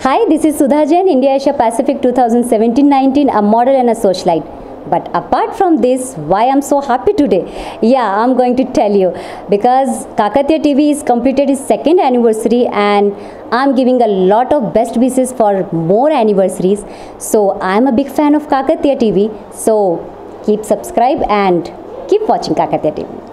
Hi, this is Sudha Jain, India Asia Pacific 2017-19, a model and a socialite. But apart from this, why I'm so happy today? Yeah, I'm going to tell you because Kakatiya TV is completed its second anniversary and I'm giving a lot of best wishes for more anniversaries. So I'm a big fan of Kakatiya TV. So keep subscribe and keep watching Kakatiya TV.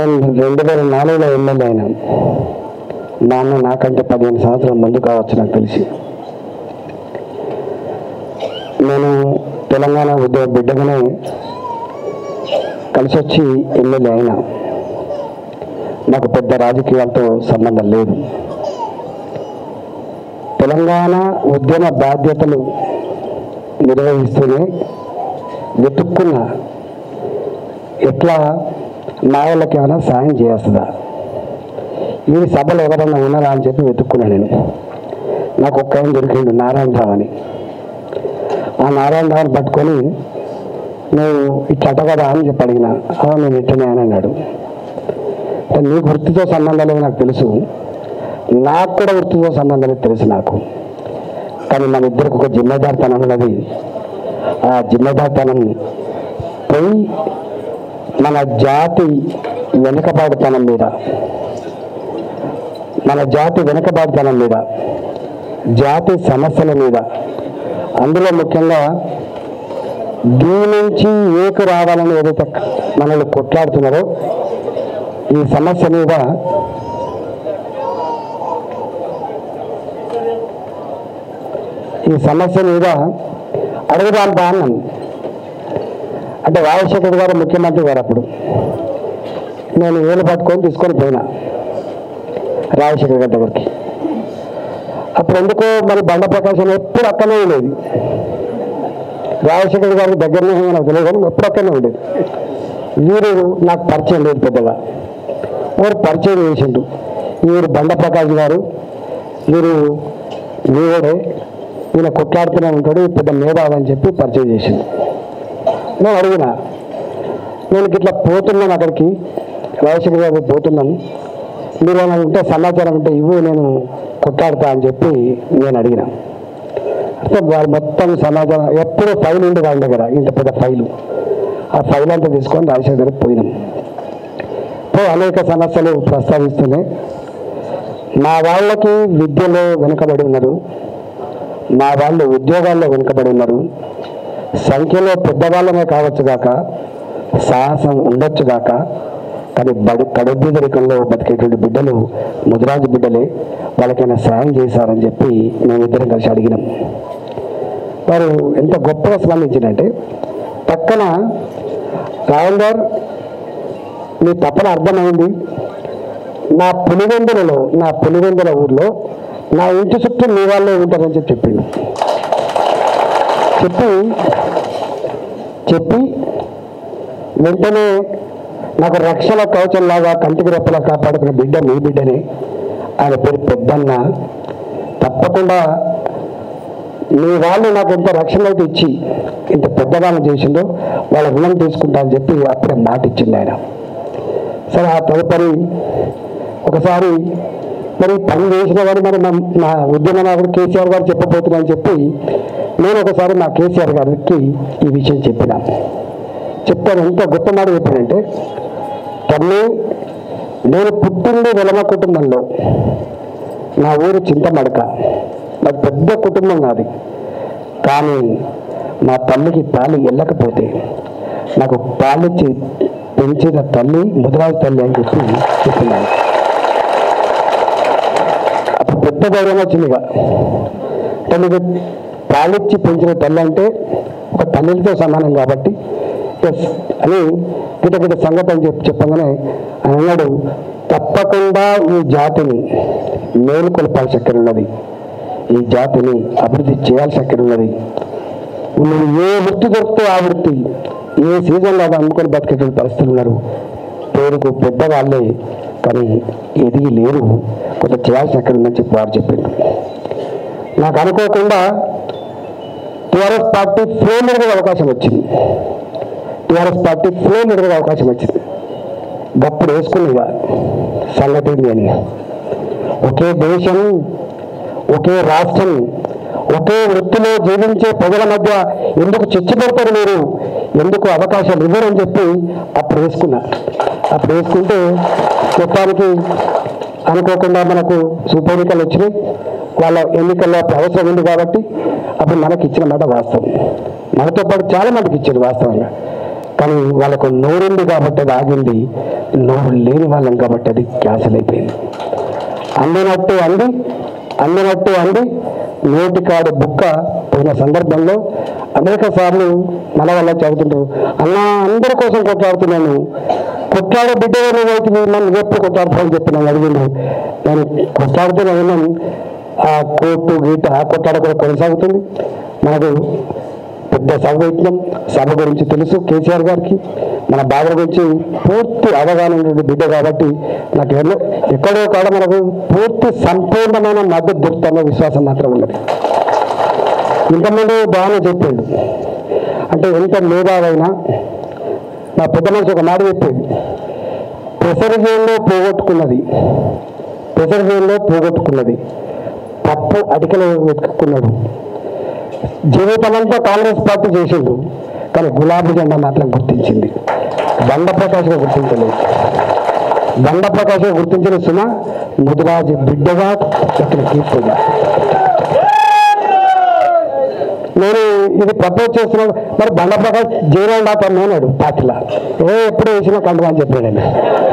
నేను రెండు వేల నాలుగులో MLA అయినాను నాన్న నాకంటే పదిహేను సంవత్సరాల ముందు కావచ్చు నాకు తెలిసి నేను తెలంగాణ ఉద్యోగ బిడ్డగానే కలిసి వచ్చి ఎమ్మెల్యే అయినా నాకు పెద్ద రాజకీయాలతో సంబంధం లేదు తెలంగాణ ఉద్యమ బాధ్యతలు నిర్వహిస్తూనే వెతుక్కున్న ఎట్లా నా వాళ్ళకి ఏమైనా సాయం చేస్తుందా ఈ సభలో ఎవరన్నా ఉన్నారా అని చెప్పి వెతుక్కున్నా నేను నాకు ఒక్క ఆయన దొరికిండు నారాయణరావు అని ఆ నారాయణరావుని పట్టుకొని నువ్వు ఇట్లట కదా అని చెప్పి అడిగిన "ఆ, నేను ఇట్టనే అని అన్నాడు అంటే నీ వృత్తితో సంబంధం లేదు నాకు తెలుసు నాకు కూడా వృత్తితో సంబంధం లేదు తెలుసు నాకు కానీ మన ఇద్దరికి ఒక జిమ్మేదారితనం ఉన్నది ఆ జిమ్మేదారితనం పోయి మన జాతి వెనుకబాటుతనం మీద మన జాతి వెనుకబాటుతనం మీద జాతి సమస్యల మీద అందులో ముఖ్యంగా దీని నుంచి ఏకు రావాలని ఏదైతే మనల్ని కొట్లాడుతున్నారో ఈ సమస్య మీద ఈ సమస్య మీద అడుగుదాం అన్నాను అంటే రాజశేఖర్ గారు ముఖ్యమంత్రి గారు అప్పుడు నేను ఏలు పట్టుకొని తీసుకొని పోయినా రాజశేఖర్ గారి దగ్గరికి అప్పుడు ఎందుకో మరి బండ ప్రకాశం ఎప్పుడు అక్కనే ఉండేది రాజశేఖర్ గారికి దగ్గరనే ఉందో నాకు తెలియదు కానీ ఎప్పుడు అక్కనే ఉండేది వీరు నాకు పరిచయం లేదు పెద్దగా వారు పరిచయం చేసిండు వీరు బండ ప్రకాష్ గారు వీరు వీడే ఈయన కొట్లాడుతూనే ఉంటాడు ఈ పెద్ద మేధావి అని చెప్పి పరిచయం చేసిండు నేను అడిగిన నేను ఇట్లా పోతున్నాను అక్కడికి రాజశేఖర్ గారు పోతున్నాను మీరు ఏమైనా ఉంటే సమాచారం ఉంటే ఇవ్వు నేను కొట్లాడతా అని చెప్పి నేను అడిగిన అంటే వారు మొత్తం సమాచారం ఎప్పుడూ ఫైల్ ఉండి వాళ్ళ దగ్గర ఇంత పెద్ద ఫైలు ఆ ఫైల్ అంతా తీసుకొని రాజశేఖర్ దగ్గరికి పోయినాం పో అనేక సమస్యలు ప్రస్తావిస్తున్నాయి మా వాళ్ళకి విద్యలో వెనుకబడి ఉన్నారు మా వాళ్ళు ఉద్యోగాల్లో వెనుకబడి ఉన్నారు సంఖ్యలో పెద్దవాళ్ళమే కావచ్చు గాక సాహసం ఉండొచ్చు గాక కానీ బడి కడుబీదరికంలో బతికేటువంటి బిడ్డలు ముదిరాజు బిడ్డలే వాళ్ళకైనా సాయం చేశారని చెప్పి మేమిద్దరం కలిసి అడిగినాం వారు ఎంత గొప్పగా స్పందించిందంటే పక్కన రాహుల్ గారు మీ తప్పన అర్థమైంది నా పులివెందులలో నా పులివెందుల ఊర్లో నా ఇంటి చుట్టూ మీ వాళ్ళే ఉంటారని చెప్పి చెప్పిండు చెప్పి చెప్పి వెంటనే నాకు రక్షణ కవచంలాగా కంటికి రెప్పలా కాపాడుకున్న బిడ్డ మీ బిడ్డనే ఆయన పేరు పెద్దన్న తప్పకుండా మీ వాళ్ళు నాకు ఎంత రక్షణ అయితే ఇచ్చి ఇంత పెద్దగానే చేసిందో వాళ్ళ రుణం తీసుకుంటా అని చెప్పి అప్పుడే మాట ఇచ్చింది ఆయన సరే ఆ తదుపరి ఒకసారి మరి పని చేసిన వారు మరి మా- మా ఉద్యమ నాయకుడు కేసీఆర్ గారు చెప్పబోతున్నా అని చెప్పి నేను ఒకసారి మా కేసీఆర్ గారికి ఈ విషయం చెప్పిన చెప్తాను ఎంత గొప్ప మాట చెప్పానంటే తల్లి నేను పుట్టింది వెలమ కుటుంబంలో నా ఊరు చింతమడక నాకు పెద్ద కుటుంబం నాది కానీ మా తల్లికి పాలు వెళ్ళకపోతే నాకు పాలిచ్చి పెంచిన తల్లి ముదిరాజు తల్లి అని చెప్పి చెప్తున్నాను అప్పుడు పెద్ద ధైర్యం వచ్చింది ఇక అంటే నీకు పాలిచ్చి పెంచిన తల్లి అంటే ఒక తల్లితో సమానం కాబట్టి ఎస్ అని గిట గిట సంగతి అని చెప్పి చెప్పగానే ఆయన అన్నాడు తప్పకుండా ఈ జాతిని మేలుకొల్పాల్సి ఎక్కడ ఉన్నది ఈ జాతిని అభివృద్ధి చేయాల్సి ఎక్కడ ఉన్నది నువ్వు ఏ వృత్తి దొరికితే ఆ వృత్తి ఏ సీజన్లో అది అమ్ముకొని బతికేటువంటి పరిస్థితులు ఉన్నారు పేరుకు పెద్దవాళ్ళే కానీ ఎదిగి లేరు కొంత చేయాల్సి ఎక్కడ ఉందని చెప్పి వారు చెప్పింది నాకు అనుకోకుండా టీఆర్ఎస్ పార్టీ ఫ్లో లీడర్గా అవకాశం వచ్చింది టీఆర్ఎస్ పార్టీ ఫ్లో లీడర్గా అవకాశం వచ్చింది గప్పుడు వేసుకునేగా సంగతి ఏంటి అని ఒకే దేశం ఒకే రాష్ట్రం ఒకే వృత్తిలో జీవించే ప్రజల మధ్య ఎందుకు చిచ్చు పెడతారు మీరు ఎందుకు అవకాశాలు ఇవ్వరని చెప్పి అప్పుడు వేసుకున్నా అప్పుడు వేసుకుంటే మొత్తానికి అనుకోకుండా మనకు సూపర్ ఎన్నికలు వచ్చినాయి వాళ్ళ ఎన్నికల్లో అప్పుడు అవసరం ఉంది కాబట్టి అప్పుడు మనకి ఇచ్చిన మాట వాస్తవం మనతో పాటు చాలా మందికి ఇచ్చారు వాస్తవంగా కానీ వాళ్ళకు నోరుంది కాబట్టి అది ఆగింది నోరు లేని వాళ్ళం కాబట్టి అది క్యాన్సిల్ అయిపోయింది అందినట్టు అంది అందినట్టు అంది నోటికాడు బుక్క పోయిన సందర్భంలో అనేక సార్లు మన వల్ల చదువుతుంటారు అన్న అందరి కోసం కొట్లాడుతున్నాను కొట్లాడే బిడ్డ నువ్వైతే నన్ను ఎప్పుడు కొట్లాడుతామని చెప్పి నన్ను అడిగిండు నేను కొట్లాడుతూనే ఉన్నాను ఆ కోర్టు గీట ఆ కొట్లాడ కూడా కొనసాగుతుంది మనకు పెద్ద సభ పెట్టినాం సభ గురించి తెలుసు కేసీఆర్ గారికి మన బాధల గురించి పూర్తి అవగాహన ఉన్నటువంటి బిడ్డ కాబట్టి నాకు ఎన్నో ఎక్కడో కాడ మనకు పూర్తి సంపూర్ణమైన మద్దతు దొరుకుతున్న విశ్వాసం మాత్రం ఉన్నది ఇంతకుముందు బాగానే చెప్పిండు అంటే ఎంత మేధావైనా నా పెద్ద మనిషి ఒక మాట చెప్పేది పెసరజేల్లో పోగొట్టుకున్నది పెసరజేల్లో పోగొట్టుకున్నది తప్పు అడికలు వెతుక్కున్నాడు జీవితమంతా కాంగ్రెస్ పార్టీ చేసిండు కానీ గులాబీ జెండా మాత్రం గుర్తించింది బండ ప్రకాశ్గా గుర్తించలేదు బండ ప్రకాశ్గా గుర్తించిన సుమ ముదురాజు బిడ్డగా ఇక్కడ కీర్తిగా నేను ఇది ప్రపోజ్ చేస్తున్నాడు మరి బండ ప్రకాష్ జైరాల్ డాక్టర్ అన్నాడు పార్టీలో ఏ ఎప్పుడు వేసినా కండువా అని చెప్పాడు ఆయన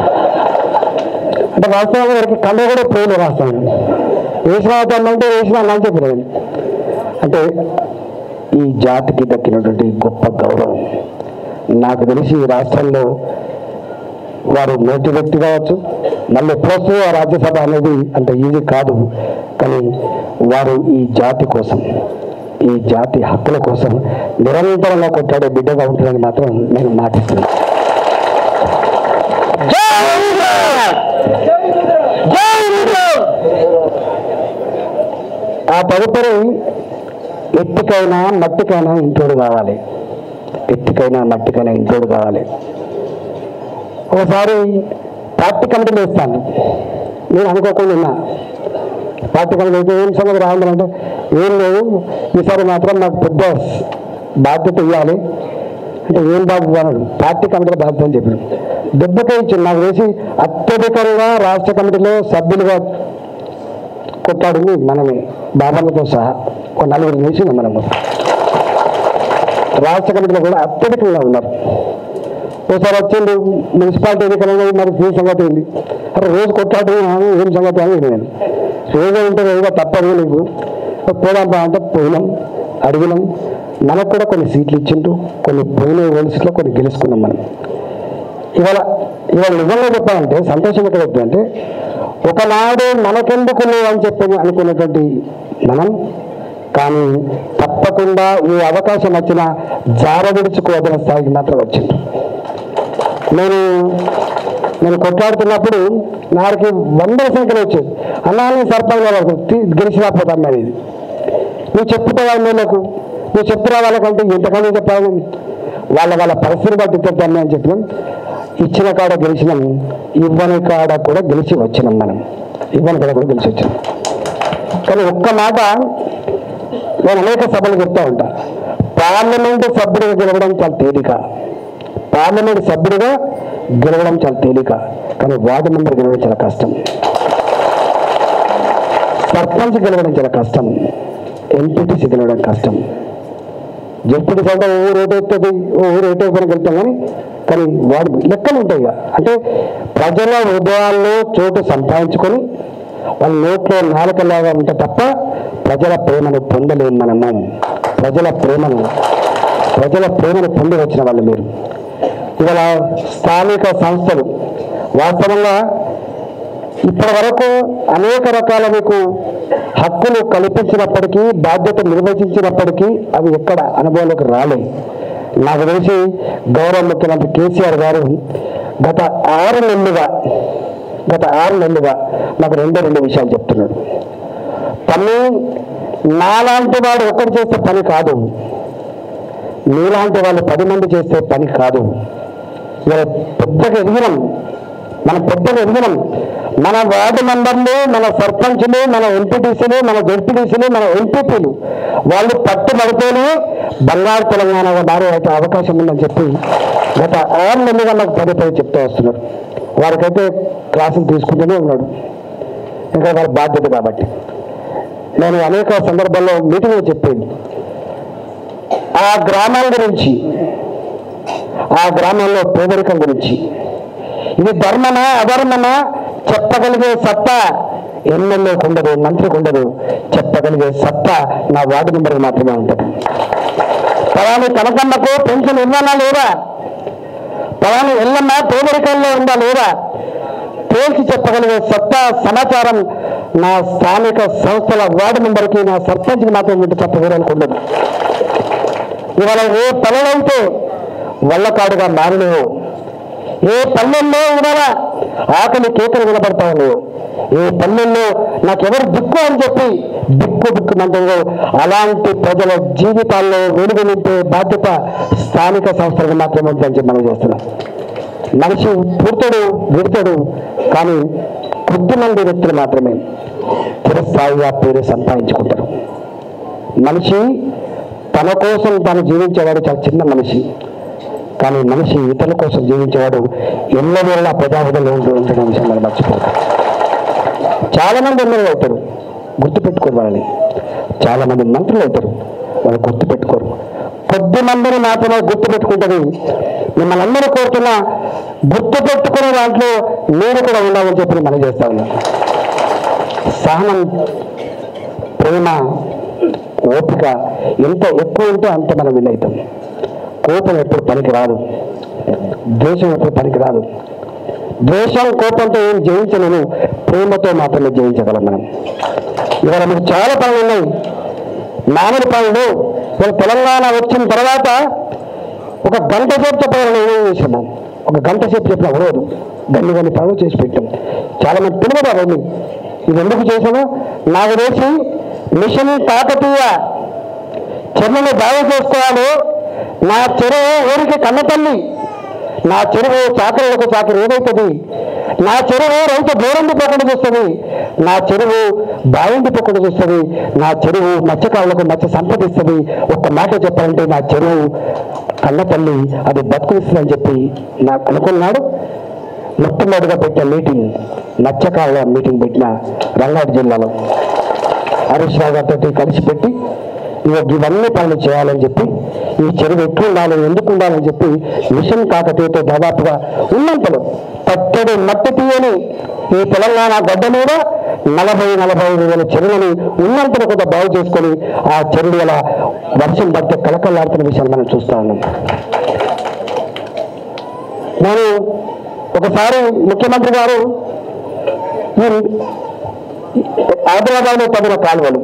అంటే వాస్తవంగా వారికి కండ కూడా పోయిన వాస్తవం వేసిన అంటే వేసిన అని చెప్పాడు ఆయన అంటే ఈ జాతికి దక్కినటువంటి గొప్ప గౌరవం నాకు తెలిసి ఈ రాష్ట్రంలో వారు నోటి వ్యక్తి కావచ్చు మళ్ళీ ఎప్పుడొస్తూ ఆ రాజ్యసభ అనేది అంత ఈజీ కాదు కానీ వారు ఈ జాతి కోసం ఈ జాతి హక్కుల కోసం నిరంతరంగా కొట్టాడే బిడ్డగా ఉంటుందని మాత్రం నేను మాటిస్తున్నాను ఆ తదుపరి ఎత్తికైనా మట్టికైనా ఇంటోడు కావాలి ఎత్తికైనా మట్టికైనా ఇంటోడు కావాలి ఒకసారి పార్టీ కమిటీలు వేస్తాను నేను అనుకోకుండా ఉన్నా పార్టీ కమిటీ అయితే ఏం సంగతి రావాలి అంటే ఏం లేదు ఈసారి మాత్రం నాకు పెద్ద బాధ్యత ఇవ్వాలి అంటే ఏం బాధ్యత అన్నాడు పార్టీ కమిటీల బాధ్యత అని చెప్పాడు దెబ్బకే ఇచ్చింది నాకు వేసి అత్యధికంగా రాష్ట్ర కమిటీలో సభ్యులుగా కొట్టాడింది మనమే బాబాలతో సహా ఒక నలుగురు వేసింది మనము రాష్ట్ర కమిటీలో కూడా అత్యధికంగా ఉన్నారు ఒకసారి వచ్చిండు మున్సిపాలిటీ ఎన్నికలు మరి ఈ సంగతి ఏంది అరే రోజు కొట్టాడు ఏం సంగతి అని నేను రోజు ఉంటుంది ఏదో తప్పదు నీకు పోదాం బా అంటే పోయినాం అడిగినాం మనకు కూడా కొన్ని సీట్లు ఇచ్చిండు కొన్ని పోయిన ఓల్స్లో కొన్ని గెలుచుకున్నాం మనం ఇవాళ ఇవాళ నిజంగా చెప్పాలంటే సంతోషం ఎక్కడ అంటే ఒకనాడు మనకెందుకు లేవు అని చెప్పి అనుకున్నటువంటి మనం కానీ తప్పకుండా ఈ అవకాశం వచ్చిన జార విడుచుకోవదన స్థాయికి మాత్రం వచ్చింది నేను నేను కొట్లాడుతున్నప్పుడు నాకు వందల సంఖ్యలో వచ్చేది అన్నాన్ని సర్పంచ్ గెలిచి రాకపోతాం అనేది నువ్వు చెప్తావా నాకు నువ్వు చెప్తున్నా వాళ్ళకంటే ఎంతకాలం చెప్పాలి వాళ్ళ వాళ్ళ పరిస్థితిని బట్టి చెప్తాను అని చెప్పినాం ఇచ్చిన కాడ గెలిచినాం ఇవ్వని కాడ కూడా గెలిచి వచ్చినాం మనం ఇవ్వని కాడ కూడా గెలిచి వచ్చినాం కానీ ఒక్క మాట నేను అనేక సభలు చెప్తా ఉంటా పార్లమెంటు సభ్యుడిగా గెలవడం చాలా తేలిక పార్లమెంట్ సభ్యుడిగా గెలవడం చాలా తేలిక కానీ వార్డు మెంబర్ గెలవడం చాలా కష్టం సర్పంచ్ గెలవడం చాలా కష్టం ఎంపీటీసీ గెలవడం కష్టం జడ్పీటీసీ అంటే ఓ రేట్ అవుతుంది ఓ రేట్ అయిపోయిన గెలుతాం కానీ కానీ వాడు లెక్కలు ఉంటాయి ఇక అంటే ప్రజల హృదయాల్లో చోటు సంపాదించుకొని వాళ్ళ నోట్లో నాలుకలాగా ఉంటే తప్ప ప్రజల ప్రేమను పొందలేము మనము ప్రజల ప్రేమను ప్రజల ప్రేమను పొంది వచ్చిన వాళ్ళు మీరు ఇవాళ స్థానిక సంస్థలు వాస్తవంగా ఇప్పటి వరకు అనేక రకాల మీకు హక్కులు కల్పించినప్పటికీ బాధ్యత నిర్వచించినప్పటికీ అవి ఎక్కడ అనుభవంలోకి రాలేదు నాకు తెలిసి గౌరవ ముఖ్యమంత్రి కేసీఆర్ గారు గత ఆరు నెలలుగా గత ఆరు నెలలుగా నాకు రెండే రెండు విషయాలు చెప్తున్నాడు తమ్మి నాలాంటి వాడు ఒక్కడు చేస్తే పని కాదు నీలాంటి వాళ్ళు పది మంది చేస్తే పని కాదు ఇవాళ పెద్దగా ఎదిగినాం మన పెద్దగా ఎదిగినాం మన వార్డు మెంబర్లు మన సర్పంచ్లు మన ఎంపీటీసీలు మన జడ్పీటీసీలు మన ఎంపీపీలు వాళ్ళు పట్టుబడితేనే బంగారు తెలంగాణగా మారే అయితే అవకాశం ఉందని చెప్పి గత ఆరు నెలలుగా నాకు పదే పదే చెప్తూ వస్తున్నారు వారికైతే క్లాసులు తీసుకుంటూనే ఉన్నాడు ఇంకా వాళ్ళ బాధ్యత కాబట్టి నేను అనేక సందర్భాల్లో మీటింగ్లో చెప్పేది ఆ గ్రామాల గురించి ఆ గ్రామంలో పేదరికం గురించి ఇది ధర్మమా అధర్మమా చెప్పగలిగే సత్తా ఎమ్మెల్యేకు ఉండదు మంత్రికి ఉండదు చెప్పగలిగే సత్తా నా వార్డు మెంబర్కి మాత్రమే ఉంటుంది పలాని కనకమ్మకు పెన్షన్ ఇవ్వాలా లేదా పలాని ఎల్లమ్మ పేదరికంలో ఉందా లేదా తేల్చి చెప్పగలిగే సత్తా సమాచారం నా స్థానిక సంస్థల వార్డు మెంబర్కి నా సర్పంచ్కి మాత్రం ఉంటే తప్ప వేరేలకు ఉండదు ఇవాళ ఏ పనులైతే వల్లకాడుగా మారినవో ఏ పల్లెల్లో ఇవాళ ఆకలి కేకలు వినపడతా ఉన్నాయో ఏ పల్లెల్లో నాకెవరు దిక్కు అని చెప్పి దిక్కు దిక్కు మంటుందో అలాంటి ప్రజల జీవితాల్లో వెలుగు నింపే బాధ్యత స్థానిక సంస్థలకు మాత్రమే ఉంటుందని చెప్పి మనం చేస్తున్నాం మనిషి పుడతాడు విడతాడు కానీ కొద్ది మంది వ్యక్తులు మాత్రమే చిరస్థాయిగా పేరు సంపాదించుకుంటారు మనిషి తన కోసం తాను జీవించేవాడు చాలా చిన్న మనిషి కానీ మనిషి ఇతరుల కోసం జీవించేవాడు ఎల్లవేళ ప్రజాపదలో ఉంటూ ఉంటున్న విషయం మనం మర్చిపోతాం చాలా మంది ఎమ్మెల్యేలు అవుతారు గుర్తుపెట్టుకోరు వాళ్ళని చాలా మంది మంత్రులు అవుతారు వాళ్ళు గుర్తుపెట్టుకోరు కొద్ది మందిని మాత్రమే గుర్తుపెట్టుకుంటుంది మిమ్మల్ని అందరూ కోరుతున్నా గుర్తుపెట్టుకునే దాంట్లో మీరు కూడా ఉండాలని చెప్పి మనం చేస్తా ఉన్నాం సహనం ప్రేమ ఓపిక ఎంత ఎక్కువ ఉంటే అంత మనం వినవుతాం కోపం ఎప్పుడు పనికి రాదు ద్వేషం ఎప్పుడు పనికి రాదు ద్వేషం కోపంతో ఏం జయించలేను ప్రేమతో మాత్రమే జయించగలం మనం ఇవాళ మీకు చాలా పనులు ఉన్నాయి మామిడి పనులు ఇవాళ తెలంగాణ వచ్చిన తర్వాత ఒక గంట సేపు చెప్పాలని ఏమేమి చేసాము ఒక గంట సేపు చెప్పిన అవరోధు గన్ని గన్ని పనులు చేసి పెట్టాం చాలా మంది తెలియదు అవన్నీ ఇది ఎందుకు చేశాను నాకు తెలిసి మిషన్ కాకతీయ చెన్నైని బాగా చేసుకోవాలి నా చెరువు ఊరికి కన్నతల్లి నా చెరువు చాకరీలకు చాకరీ ఏదైతుంది నా చెరువు రైతు బోరండి పోకుండా చూస్తుంది నా చెరువు బాగుండి పోకుండా చూస్తుంది నా చెరువు మత్స్యకారులకు మత్స్య సంపద ఇస్తుంది ఒక్క మాట చెప్పాలంటే నా చెరువు కన్నతల్లి అది బతుకునిస్తుందని చెప్పి నాకు అనుకున్నాడు మొట్టమొదటిగా పెట్టిన మీటింగ్ మత్స్యకారుల మీటింగ్ పెట్టిన రంగారెడ్డి జిల్లాలో హరీష్ రావు గారితో కలిసి పెట్టి ఇక ఇవన్నీ పనులు చేయాలని చెప్పి ఈ చెరువు ఎట్లు ఉండాలి ఎందుకు ఉండాలని చెప్పి మిషన్ కాకతీయతో దాదాపుగా ఉన్నంతలో పచ్చడి మట్టి తీయని ఈ తెలంగాణ గడ్డ మీద నలభై నలభై ఐదు వేల చెరువులని ఉన్నంతలో కొంత బాగు చేసుకొని ఆ చెరువు అలా వర్షం పడితే కలకలాడుతున్న విషయాలు మనం చూస్తా ఉన్నాం నేను ఒకసారి ముఖ్యమంత్రి గారు ఈ హైదరాబాద్లో తగిన కాలువలు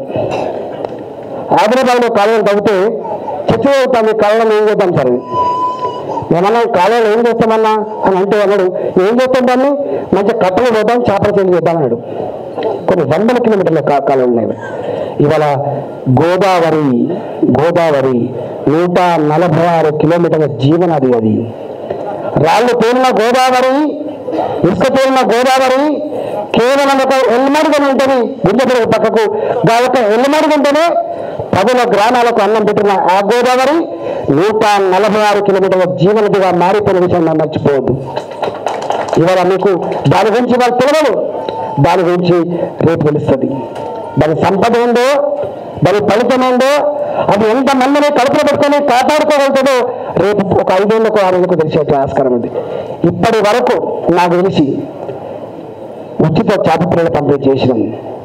హైదరాబాద్లో కాలువలు తగ్గితే చర్చ అవుతాం ఈ కాలువలు ఏం చేద్దాం సార్ ఏమన్నా కాలువలు ఏం చేస్తామన్నా అని అంటే అన్నాడు ఏం చేస్తాం దాన్ని మంచి కట్టలు పోతాం చేపల చెల్లి చేద్దాం అన్నాడు కొన్ని వందల కిలోమీటర్ల కా- కాలువలు ఉన్నాయి ఇవాళ గోదావరి గోదావరి నూట నలభై ఆరు కిలోమీటర్ల జీవనది అది రాళ్ళు తేలిన గోదావరి ఇసుక తేలిన గోదావరి కేవలం ఒక ఎల్లమడుగుని ఉంటుంది గుంజపడి పక్కకు దా ఒక ఎల్లమడుగుంటేనే పదుల గ్రామాలకు అన్నం పెట్టిన ఆ గోదావరి నూట నలభై ఆరు కిలోమీటర్ల జీవనదిగా మారిపోయిన విషయం మనం మర్చిపోవద్దు ఇవాళ మీకు దాని గురించి వాళ్ళు తెలియదు దాని గురించి రేపు తెలుస్తుంది దాని సంపద ఏందో దాని ఫలితం ఏందో అది ఎంత మందిని కడుపులో పెట్టుకొని కాపాడుకోగలుగుతుందో రేపు ఒక ఐదేళ్లకు ఆరేళ్లకు తెలిసే ఆస్కారం ఉంది ఇప్పటి వరకు నాకు తెలిసి ఉచిత చేప పిల్లల పంపిణీ చేసినాం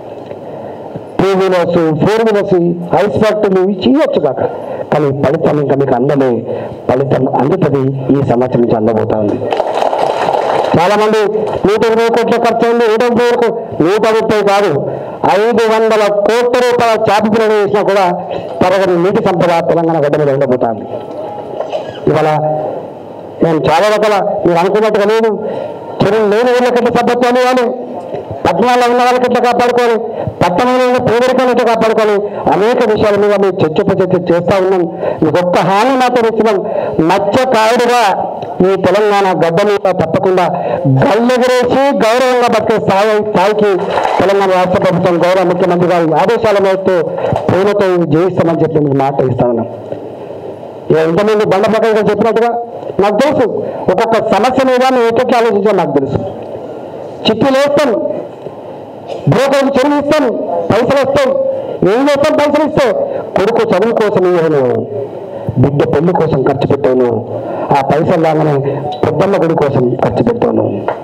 two wheelers four wheelers ice ఫ్యాక్టరీలు ఇవి చేయొచ్చు కాక కానీ ఫలితం ఇంకా మీకు అందలే ఫలితం అందుతుంది ఈ సంవత్సరం నుంచి అందబోతా ఉంది చాలా మంది నూట ఇరవై కోట్ల ఖర్చు అయింది నూట ముప్పై వరకు నూట ముప్పై కాదు ఐదు వందల కోట్ల రూపాయల చేప పిల్లలు వేసినా కూడా తరగని నీటి సంపద తెలంగాణ గడ్డ మీద ఉండబోతాంది ఇవాళ నేను చాలా రకాల మీరు అనుకున్నట్టుగా లేదు చెరువు లేని వాళ్ళకి ఎట్లా సభ్యత్వాలు ఇవ్వాలి పట్టణాల్లో ఉన్న వాళ్ళకి ఎట్లా కాపాడుకోవాలి పట్టణంలో ఉన్న పేదరికాన్ని ఎట్లా కాపాడుకోవాలి అనేక విషయాల మీద మేము చర్చ చర్చ చేస్తా ఉన్నాం మీకు ఒక్క హామీ మాత్రం ఇస్తున్నాం మత్స్యకారుడుగా ఈ తెలంగాణ గడ్డ మీద తప్పకుండా గల్లెగరేసి గౌరవంగా బతికే స్థాయి స్థాయికి తెలంగాణ రాష్ట్ర ప్రభుత్వం గౌరవ ముఖ్యమంత్రి గారి ఆదేశాల మేరకు ప్రేమతో జయిస్తామని చెప్పి మీకు మాట ఇస్తా ఉన్నాం ఇక ఇంతమంది బండ పక్కన చెప్పినట్టుగా నాకు తెలుసు ఒక్కొక్క సమస్య మీద మేము ఎట్లా ఆలోచించాం నాకు తెలుసు చిట్టీలు వేస్తాం బ్రోకర్కి చెరువు ఇస్తాం పైసలు వస్తాం ఏం చేస్తాం పైసలు ఇస్తే కొడుకు చదువు కోసం ఇవ్వను బిడ్డ పెళ్లి కోసం ఖర్చు పెట్టాను ఆ పైసలు రాగానే పెద్దమ్మ గుడి కోసం ఖర్చు పెడతాను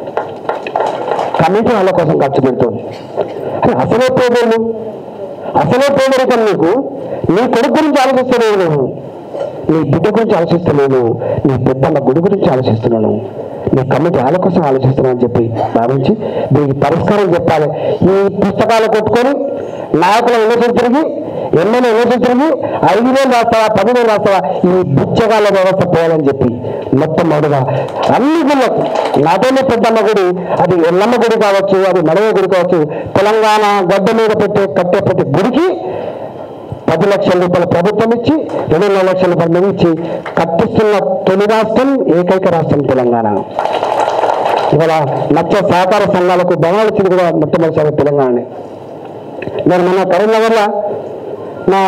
కమిటీ వాళ్ళ కోసం ఖర్చు పెడుతుంది అని అసలే పేదలు అసలే పేదరికం నీకు నీ కొడుకు గురించి ఆలోచిస్తలేవు నువ్వు నీ బిడ్డ గురించి ఆలోచిస్తలేను నీ పెద్దమ్మ గుడి గురించి ఆలోచిస్తున్నాను నీ కమిటీ వాళ్ళ కోసం ఆలోచిస్తున్నాను అని చెప్పి భావించి దీనికి పరిష్కారం చెప్పాలి ఈ పుస్తకాలు కొట్టుకొని నాయకుల ఎన్నికలు తిరిగి ఎమ్మెల్యే ఎన్నికలు తిరిగి ఐదు వేలు రాస్తావా పది వేలు రాస్తావా ఈ బుచ్చగాల వ్యవస్థ పోవాలని చెప్పి మొత్తం మొదలుగా అన్ని గుళ్ళకు నాటోనే పెద్దమ్మ గుడి అది ఎల్లమ్మ గుడి కావచ్చు అది మడవ గుడి కావచ్చు తెలంగాణ గడ్డ మీద పెట్టే కట్టే ప్రతి గుడికి పది లక్షల రూపాయల ప్రభుత్వం ఇచ్చి రెండున్నర లక్షల రూపాయలు మేము ఇచ్చి కట్టిస్తున్న తొలి రాష్ట్రం ఏకైక రాష్ట్రం తెలంగాణ ఇవాళ నచ్చ సహకార సంఘాలకు భవనాలు ఇచ్చింది కూడా మొట్టమొదటిసారి తెలంగాణనే నేను మొన్న కరీంనగర్లో నా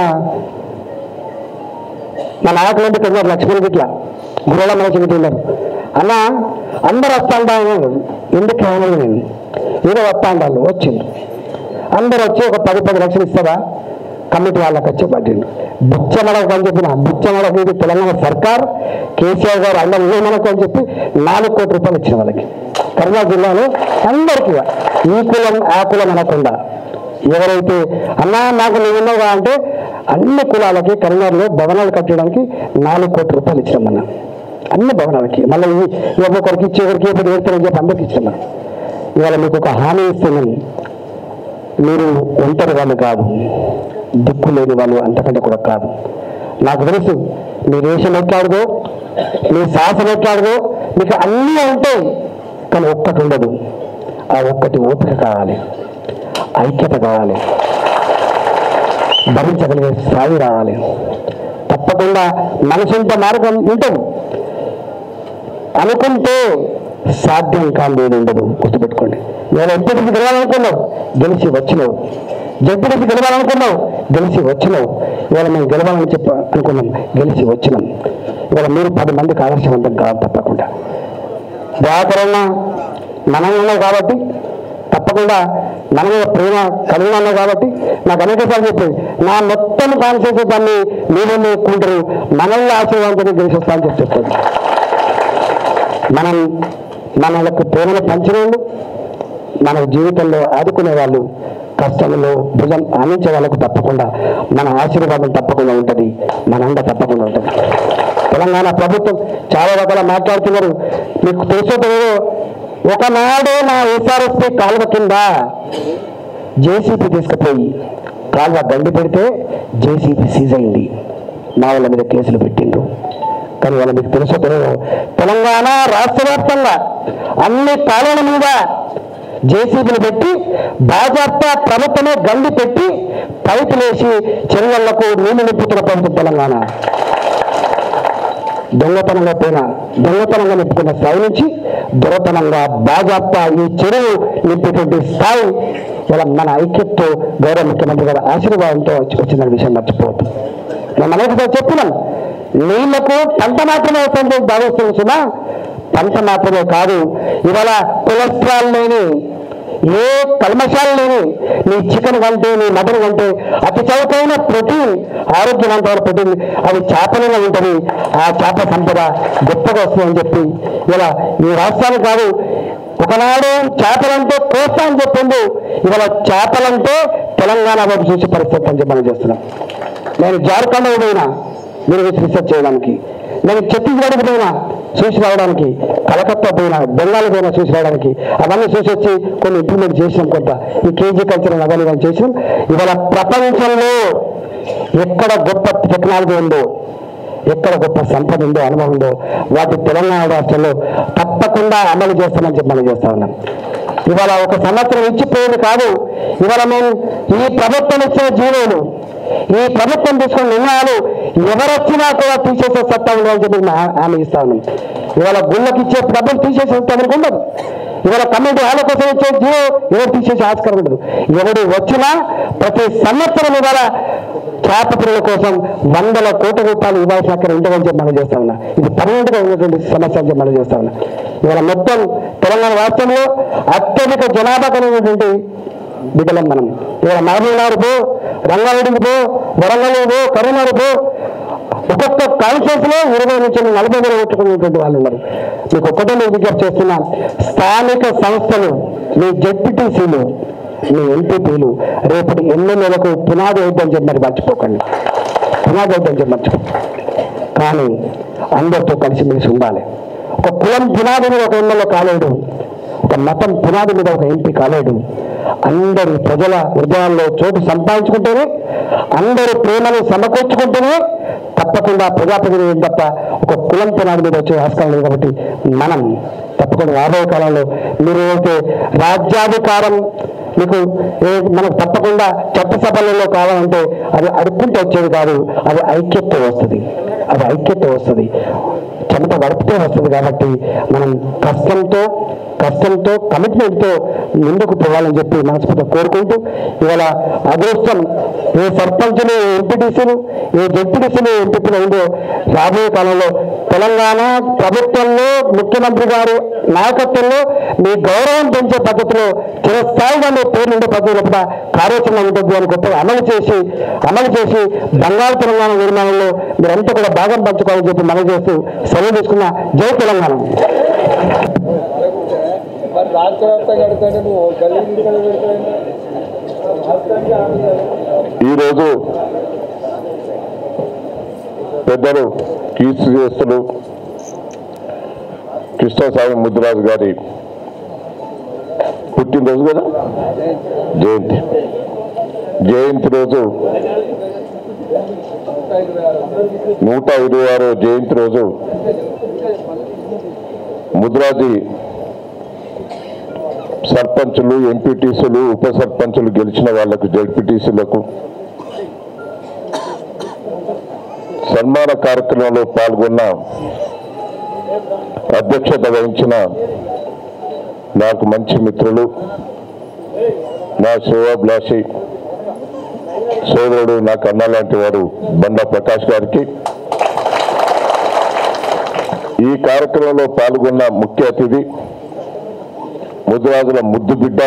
మా నాయకులు అంటే కింద లక్ష్మణ్ గిట్ల గుర్రెల మనసు గిట్ల ఉన్నారు అన్న అందరు వస్తాండా ఎందుకు ఏమన్నా నేను ఏదో వస్తాండాలు వచ్చింది అందరు వచ్చి ఒక పది పది లక్షలు ఇస్తారా కమిటీ వాళ్ళకి వచ్చి పట్టిండు బుచ్చమడకు అని చెప్పిన బుచ్చమడకు ఇది తెలంగాణ సర్కార్ కేసీఆర్ గారు అందరూ మనకు అని చెప్పి నాలుగు కోట్ల రూపాయలు ఇచ్చిన వాళ్ళకి కరీంనగర్ జిల్లాలో అందరికీ ఈ కులం ఆ కులం అనకుండా ఎవరైతే అన్నా నాకు నువ్వు ఉన్నావా అంటే అన్ని కులాలకి కరీంనగర్లో భవనాలు కట్టడానికి నాలుగు కోట్ల రూపాయలు ఇచ్చినామన్నా అన్ని భవనాలకి మళ్ళీ ఈ ఒక్కొక్కరికి ఇచ్చి ఎవరికి ఇప్పుడు ఏడుతారని చెప్పి అందరికి ఇచ్చినాం ఇవాళ మీకు ఒక హామీ ఇస్తున్నాను మీరు ఒంటరి వాళ్ళు కాదు దిక్కు లేని వాళ్ళు అంతకంటే కూడా కాదు నాకు తెలుసు మీ రేషన్ ఎట్లాడదో మీ శాసనం ఎట్లాడదో మీకు అన్నీ ఉంటాయి కానీ ఒక్కటి ఉండదు ఆ ఒక్కటి ఓపిక కావాలి ఐక్యత కావాలి భరించగలిగే స్థాయి రావాలి తప్పకుండా మనసుంత మార్గం ఉంటుంది అనుకుంటే సాధ్యం కాలేదు ఉండదు గుర్తుపెట్టుకోండి నేను ఎంపీటీసీ గెలవాలనుకున్నావు గెలిచి వచ్చినావు జడ్పీటీసీ గెలవాలనుకున్నావు గెలిచి వచ్చినావు ఇవాళ మేము గెలవాలని చెప్ప అనుకున్నాం గెలిచి వచ్చినాం ఇవాళ మీరు పది మందికి ఆదర్శవంతం కావాలి తప్పకుండా దయాకరణ మనం ఉన్నాం కాబట్టి తప్పకుండా మన మీద ప్రేమ కలిగి ఉన్నాం కాబట్టి నాకు అనేక సార్లు చెప్పేది నా మొత్తం కాన్సెన్స్ దాన్ని మీరే ఎక్కుంటారు మనల్ని ఆశీర్వాదంతో గెలిచి వస్తా అని చెప్పి చెప్తాడు మనం మనలకు ప్రేమను పంచిన వాళ్ళు మన జీవితంలో ఆదుకునే వాళ్ళు కష్టంలో భుజం ఆనించే వాళ్ళకు తప్పకుండా మన ఆశీర్వాదం తప్పకుండా ఉంటుంది మన అండ తప్పకుండా ఉంటుంది తెలంగాణ ప్రభుత్వం చాలా రకాల మాట్లాడుతున్నారు మీకు తెలుసో తెలియదో ఒకనాడు నా ఎస్ఆర్ఎస్పీ కాలువ కింద జేసీపీ తీసుకుపోయి కాలువ గండి పెడితే జేసీపీ సీజ్ అయింది మా వాళ్ళ మీద కేసులు పెట్టిండ్రు కానీ వాళ్ళ మీకు తెలుసో తెలియదు తెలంగాణ రాష్ట్ర వ్యాప్తంగా అన్ని కాలువల మీద జేసీబీలు పెట్టి భాజపా ప్రభుత్వమే గండి పెట్టి పైపులేసి చెరువులకు నీళ్లు నింపుతున్న ప్రభుత్వం తెలంగాణ దొంగతనంగా పోయిన దొంగతనంగా నింపుకున్న స్థాయి నుంచి దొరతనంగా భాజపా ఈ చెరువు నింపేటువంటి స్థాయి ఇలా మన ఐక్యతతో గౌరవ ముఖ్యమంత్రి గారి ఆశీర్వాదంతో వచ్చి- వచ్చిన విషయం మర్చిపోవద్దు నేను అనేక చెప్పినాం నీళ్లకు పంట మాత్రమే వస్తుంది భావిస్తుంది సుమా పంట మాత్రమే కాదు ఇవాళ కొలెస్ట్రాల్ లేని ఏ కల్మషాలు లేని నీ చికెన్ కంటే నీ మటన్ కంటే అతి చౌకైన ప్రోటీన్ ఆరోగ్యవంతమైన ప్రోటీన్ అది చేపలలో ఉంటుంది ఆ చేప సంపద గొప్పగా వస్తుందని చెప్పి ఇలా ఈ రాష్ట్రానికి కాదు ఒకనాడు చేపలంటే కోస్తా అని చెప్పిండు ఇవాళ చేపలంటే తెలంగాణ వైపు చూసే పరిస్థితి అని చెప్పి మనం చేస్తున్నాం నేను జార్ఖండ్ పోయినా మీరు వచ్చి రీసెర్చ్ చేయడానికి నేను ఛత్తీస్గఢ్కి పోయినా చూసి రావడానికి కలకత్తా పోయినా బెంగాల్ పోయినా చూసి రావడానికి అవన్నీ చూసి వచ్చి కొన్ని ఇంప్లిమెంట్ చేసినాం కొంత ఈ కేజీ కల్చర్ అవన్నీ ఇవన్నీ చేసినాం ఇవాళ ప్రపంచంలో ఎక్కడ గొప్ప టెక్నాలజీ ఉందో ఎక్కడ గొప్ప సంపద ఉందో అనుభవం ఉందో వాటి తెలంగాణ రాష్ట్రంలో తప్పకుండా అమలు చేస్తామని చెప్పి మనం చేస్తా ఉన్నాం ఇవాళ ఒక సంవత్సరం ఇచ్చిపోయేది కాదు ఇవాళ మేము ఈ ప్రభుత్వం ఇచ్చిన జీవోలు ఈ ప్రభుత్వం తీసుకున్న నిర్ణయాలు ఎవరొచ్చినా కూడా తీసేసే సత్తా ఉండదని చెప్పి మేము హా- హామీ ఇస్తా ఉన్నాం ఇవాళ గుళ్ళకి ఇచ్చే డబ్బులు తీసేసే సత్తా మనకు ఉండదు ఇవాళ కమిటీ వాళ్ళ కోసం ఇచ్చే జీవో ఎవరు తీసేసే ఆస్కారం ఉండదు ఎవడు వచ్చినా ప్రతి సంవత్సరం ఇవాళ చేప పిల్లల కోసం వందల కోట్ల రూపాయలు ఇవ్వాల్సిన అక్కడ ఉంటుందని చెప్పి మనం చేస్తా ఉన్నా ఇది పర్మనెంట్గా ఉన్నటువంటి సమస్య అని చెప్పి మనం చేస్తా ఉన్నా ఇవాళ మొత్తం తెలంగాణ రాష్ట్రంలో అత్యధిక జనాభా కలిగినటువంటి బిడ్డలం మనం ఇవాళ మహబూబ్నగర్ పో రంగారెడ్డికి పో వరంగల్ పో కరీంనగర్ పో ఒక్కొక్క కాన్ఫరెన్స్ లో ఇరవై నుంచి నలభై వేలు కొట్టుకునేటువంటి వాళ్ళు ఉన్నారు మీకు ఒక్కటే నేను విజ్ఞప్తి చేస్తున్నాను స్థానిక సంస్థలు మీ జడ్పీటీసీలు మీ ఎంపీపీలు రేపటి ఎమ్మెల్యేలకు పునాది అవుద్దని చెప్పి మరి మర్చిపోకండి పునాది అవుద్దని చెప్పి మర్చిపోకండి కానీ అందరితో కలిసిమెలిసి ఉండాలి ఒక కులం పునాది మీద ఒక ఎమ్మెల్యే కాలేడు ఒక మతం పునాది మీద ఒక ఎంపీ కాలేడు అందరి ప్రజల హృదయాల్లో చోటు సంపాదించుకుంటేనే అందరి ప్రేమను సమకూర్చుకుంటేనే తప్పకుండా ప్రజాప్రతినిధి తప్ప ఒక కులం పునాది మీద వచ్చే ఆస్కారం లేదు కాబట్టి మనం తప్పకుండా రాబోయే కాలంలో మీరు ఏదైతే రాజ్యాధికారం మీకు ఏ- మనకు తప్పకుండా చట్టసభలలో కావాలంటే అది అడుక్కుంటూ వచ్చేది కాదు అది ఐక్యత వస్తుంది అది ఐక్యత వస్తుంది చెమట గడిపితే వస్తుంది కాబట్టి మనం కష్టంతో కష్టంతో కమిట్మెంట్తో ముందుకు పోవాలని చెప్పి మనస్ఫూర్తిగా కోరుకుంటూ ఇవాళ అదృష్టం ఏ సర్పంచులు ఏ ఎంపీటీసీలు ఏ జడ్పీటీసీలు ఎంపీలు అయిందో రాబోయే కాలంలో తెలంగాణ ప్రభుత్వంలో ముఖ్యమంత్రి గారు నాయకత్వంలో మీ గౌరవం పెంచే పద్ధతిలో చిరస్థాయిగా మీ పేరు ఉండే పద్ధతిలో కూడా కార్యాచరణ ఉంటుంది అని గొప్పగా అమలు చేసి అమలు చేసి బంగారు తెలంగాణ నిర్మాణంలో మీరంతా కూడా భాగం పంచుకోవాలని చెప్పి మనం చేస్తూ సెలవు తీసుకున్న జై తెలంగాణ మరి రాష్ట్ర వ్యాప్తంగా అడుగుతుంటే నువ్వు గల్లీ తీసుకొని పెడతావు ఈరోజు పెద్దలు కీర్తి చేస్తులు కృష్ణస్వామి ముద్దురాజు గారి పుట్టినరోజు కదా జయంతి జయంతి రోజు నూట ఇరవై ఆరో జయంతి రోజు ముద్రాజీ సర్పంచులు ఎంపీటీసీలు ఉప సర్పంచులు గెలిచిన వాళ్లకు జడ్పీటీసీలకు సన్మాన కార్యక్రమంలో పాల్గొన్న అధ్యక్షత వహించిన నాకు మంచి మిత్రులు నా శివాభిలాషి సోదరుడు నాకు అన్న లాంటి వారు బండా ప్రకాష్ గారికి ఈ కార్యక్రమంలో పాల్గొన్న ముఖ్య అతిథి ముద్దురాజుల ముద్దు బిడ్డ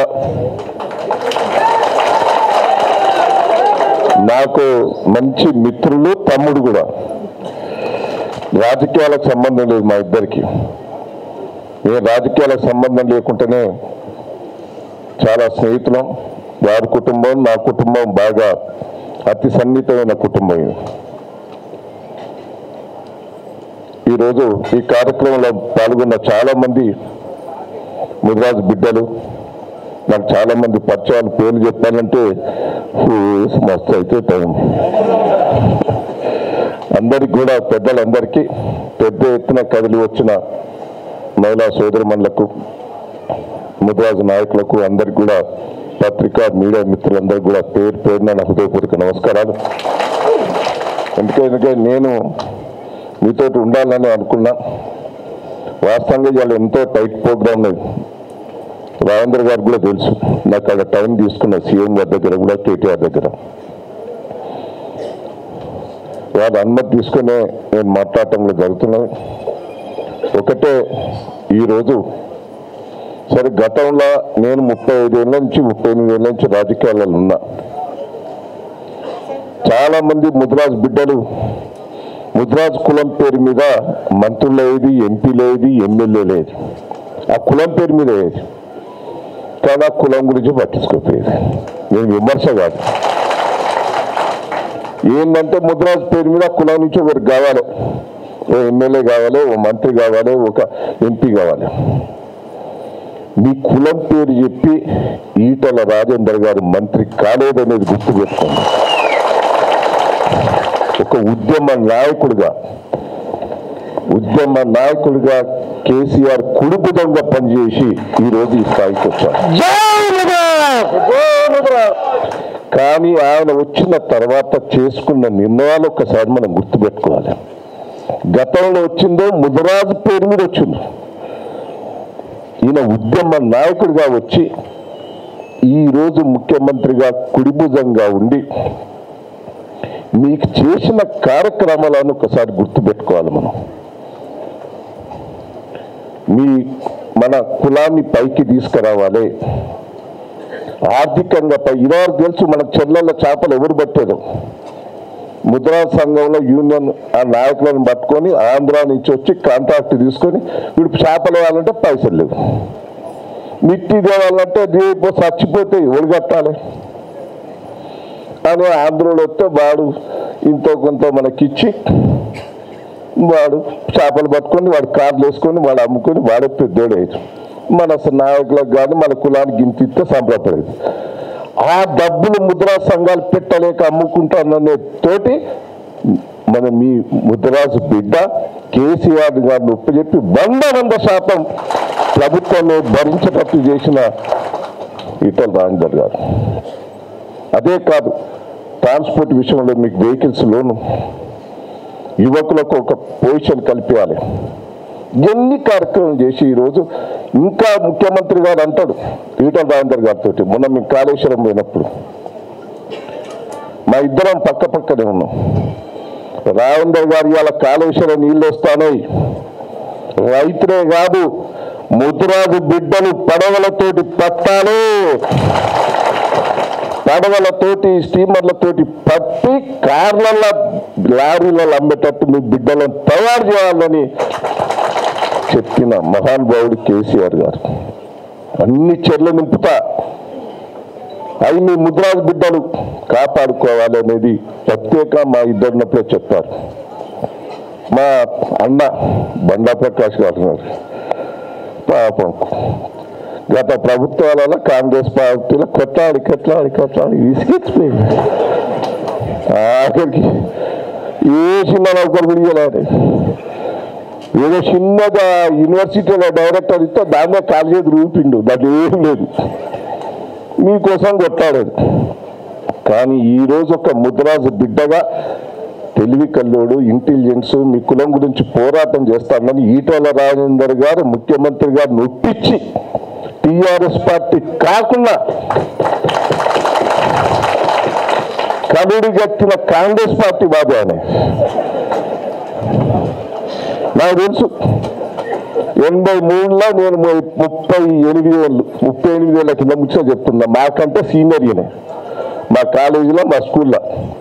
నాకు మంచి మిత్రులు తమ్ముడు కూడా రాజకీయాలకు సంబంధం లేదు మా ఇద్దరికి నేను రాజకీయాలకు సంబంధం లేకుండానే చాలా స్నేహితులం వారి కుటుంబం నా కుటుంబం బాగా అతి సన్నిహితమైన కుటుంబం ఇది ఈరోజు ఈ కార్యక్రమంలో పాల్గొన్న చాలా మంది ముదిరాజు బిడ్డలు నాకు చాలా మంది పరిచయాలు పేర్లు చెప్పాలంటే ఫూ, మస్తు అయితే టైం అందరికి కూడా పెద్దలందరికీ పెద్ద ఎత్తున కదిలి వచ్చిన మహిళా సోదరుమణులకు ముదిరాజు నాయకులకు అందరికి కూడా పత్రికా మీడియా మిత్రులందరికీ కూడా పేరు పేరున నా హృదయపూర్వక నమస్కారాలు ఎందుకంటే నేను మీతో ఉండాలని అనుకున్నా వాస్తవంగా ఇవాళ ఎంతో టైట్ ప్రోగ్రామ్ లేదు రాజేంద్ర గారికి కూడా తెలుసు నాకు అక్కడ టైం తీసుకున్న సీఎం గారి దగ్గర కూడా కేటీఆర్ దగ్గర వారి అనుమతి తీసుకునే నేను మాట్లాడటం కూడా జరుగుతున్నది ఒకటే ఈరోజు సరే గతంలో నేను ముప్పై ఐదేళ్ళ నుంచి ముప్పై ఎనిమిది ఏళ్ళ నుంచి రాజకీయాలలో ఉన్నా చాలా మంది ముద్రాజ్ బిడ్డలు ముద్రాజ్ కులం పేరు మీద మంత్రులు లేదు ఎంపీ లేదు ఎమ్మెల్యే లేదు ఆ కులం పేరు మీద లేదు కానీ ఆ కులం గురించి పట్టించుకోపోయేది నేను విమర్శ కాదు ఏంటంటే ముద్రాజ్ పేరు మీద ఆ కులం నుంచి ఒకరికి కావాలి ఓ ఎమ్మెల్యే కావాలి ఓ మంత్రి కావాలి ఒక ఎంపీ కావాలి మీ కులం పేరు చెప్పి ఈటల రాజేందర్ గారు మంత్రి కాలేదనేది గుర్తుపెట్టుకోండి ఒక ఉద్యమ నాయకుడిగా ఉద్యమ నాయకుడిగా కేసీఆర్ కుడుపుదంగా పనిచేసి ఈ రోజు ఈ స్థాయికి వచ్చారు కానీ ఆయన వచ్చిన తర్వాత చేసుకున్న నిర్ణయాలు ఒక్కసారి మనం గుర్తుపెట్టుకోవాలి గతంలో వచ్చిందో ముదరాజు పేరు మీద వచ్చింది ఈయన ఉద్యమ నాయకుడిగా వచ్చి ఈ రోజు ముఖ్యమంత్రిగా కుడిభుజంగా ఉండి మీకు చేసిన కార్యక్రమాలను ఒకసారి గుర్తుపెట్టుకోవాలి మనం మీ మన కులాన్ని పైకి తీసుకురావాలి ఆర్థికంగా పై ఇదివరకు తెలుసు మన చెల్లెళ్ళ చేపలు ఎవరు పట్టేది ముద్రా సంఘంలో యూనియన్ ఆ నాయకులను పట్టుకొని ఆంధ్ర నుంచి వచ్చి కాంట్రాక్ట్ తీసుకొని వీడు చేపలు వేయాలంటే పైసలు లేవు మిట్టి తేవాలంటే రేపు చచ్చిపోతే ఎవరు కట్టాలి అని ఆంధ్రలో వస్తే వాడు ఇంతో కొంత మనకిచ్చి వాడు చేపలు పట్టుకొని వాడు కార్లు వేసుకొని వాడు అమ్ముకొని వాడే పెద్దోడేది మన నాయకులకు కానీ మన కులానికి గింత ఇస్తే సంప్రదాయం ఆ డబ్బులు ముద్రా సంఘాలు పెట్టలేక అమ్ముకుంటాననే తోటి మన మీ ముద్రాజు బిడ్డ కేసీఆర్ గారిని ఒప్పచెప్పి వంద వంద శాతం ప్రభుత్వాన్ని భరించేటట్టు చేసిన ఈటల రాజేందర్ గారు అదే కాదు ట్రాన్స్పోర్ట్ విషయంలో మీకు వెహికల్స్ లోను యువకులకు ఒక పొజిషన్ కల్పించాలి ఎన్ని కార్యక్రమం చేసి ఈరోజు ఇంకా ముఖ్యమంత్రి గారు అంటాడు ఈటల రాజేందర్ గారితో మొన్న మేము కాళేశ్వరం పోయినప్పుడు మా ఇద్దరం పక్క పక్కనే ఉన్నాం రాజేందర్ గారు ఇవాళ కాళేశ్వరం నీళ్ళు వస్తానయి రైతులే కాదు ముద్రాజు బిడ్డలు పడవలతోటి పట్టాలి పడవలతోటి స్టీమర్లతోటి పట్టి కార్లలో లారీలలో అమ్మేటట్టు మీ బిడ్డలను తయారు చేయాలని చెప్పిన మహానుభావుడు కేసీఆర్ గారు అన్ని చెర్లు నింపుతా అవి మీ ముద్రాజు బిడ్డలు కాపాడుకోవాలి అనేది ప్రత్యేక మా ఇద్దరినప్పుడే చెప్పారు మా అన్న బండా ప్రకాష్ గారు ఉన్నారు. పాపం గత ప్రభుత్వాలలో కాంగ్రెస్ పార్టీలో కొట్లాడి కొట్లాడి కొట్లాడి విసిగెత్తిపోయింది ఆఖరికి ఏ చిన్న నౌకరు పిడియలేదు ఏదో చిన్నగా యూనివర్సిటీలో డైరెక్టర్ ఇస్తే దాన్నే కాలేజీ రూపిండు దాంట్లో ఏం లేదు మీకోసం కొట్లాడాడు కానీ ఈరోజు ఒక ముద్రాజు బిడ్డగా తెలివి కల్లోడు ఇంటెలిజెన్స్ మీ కులం గురించి పోరాటం చేస్తానని ఈటల రాజేందర్ గారు ముఖ్యమంత్రి గారు నొప్పించి టిఆర్ఎస్ పార్టీ కాకుండా కబడి గట్టిన కాంగ్రెస్ పార్టీ బాబు ఆయన నాకు తెలుసు ఎనభై మూడులో నేను ము- ముప్పై ఎనిమిది ఏళ్ళు ముప్పై ఎనిమిది ఏళ్ళ కింద ముచ్చట చెప్తున్నా మాకంటే సీనియర్ ఈయన మా కాలేజీలో మా స్కూల్లో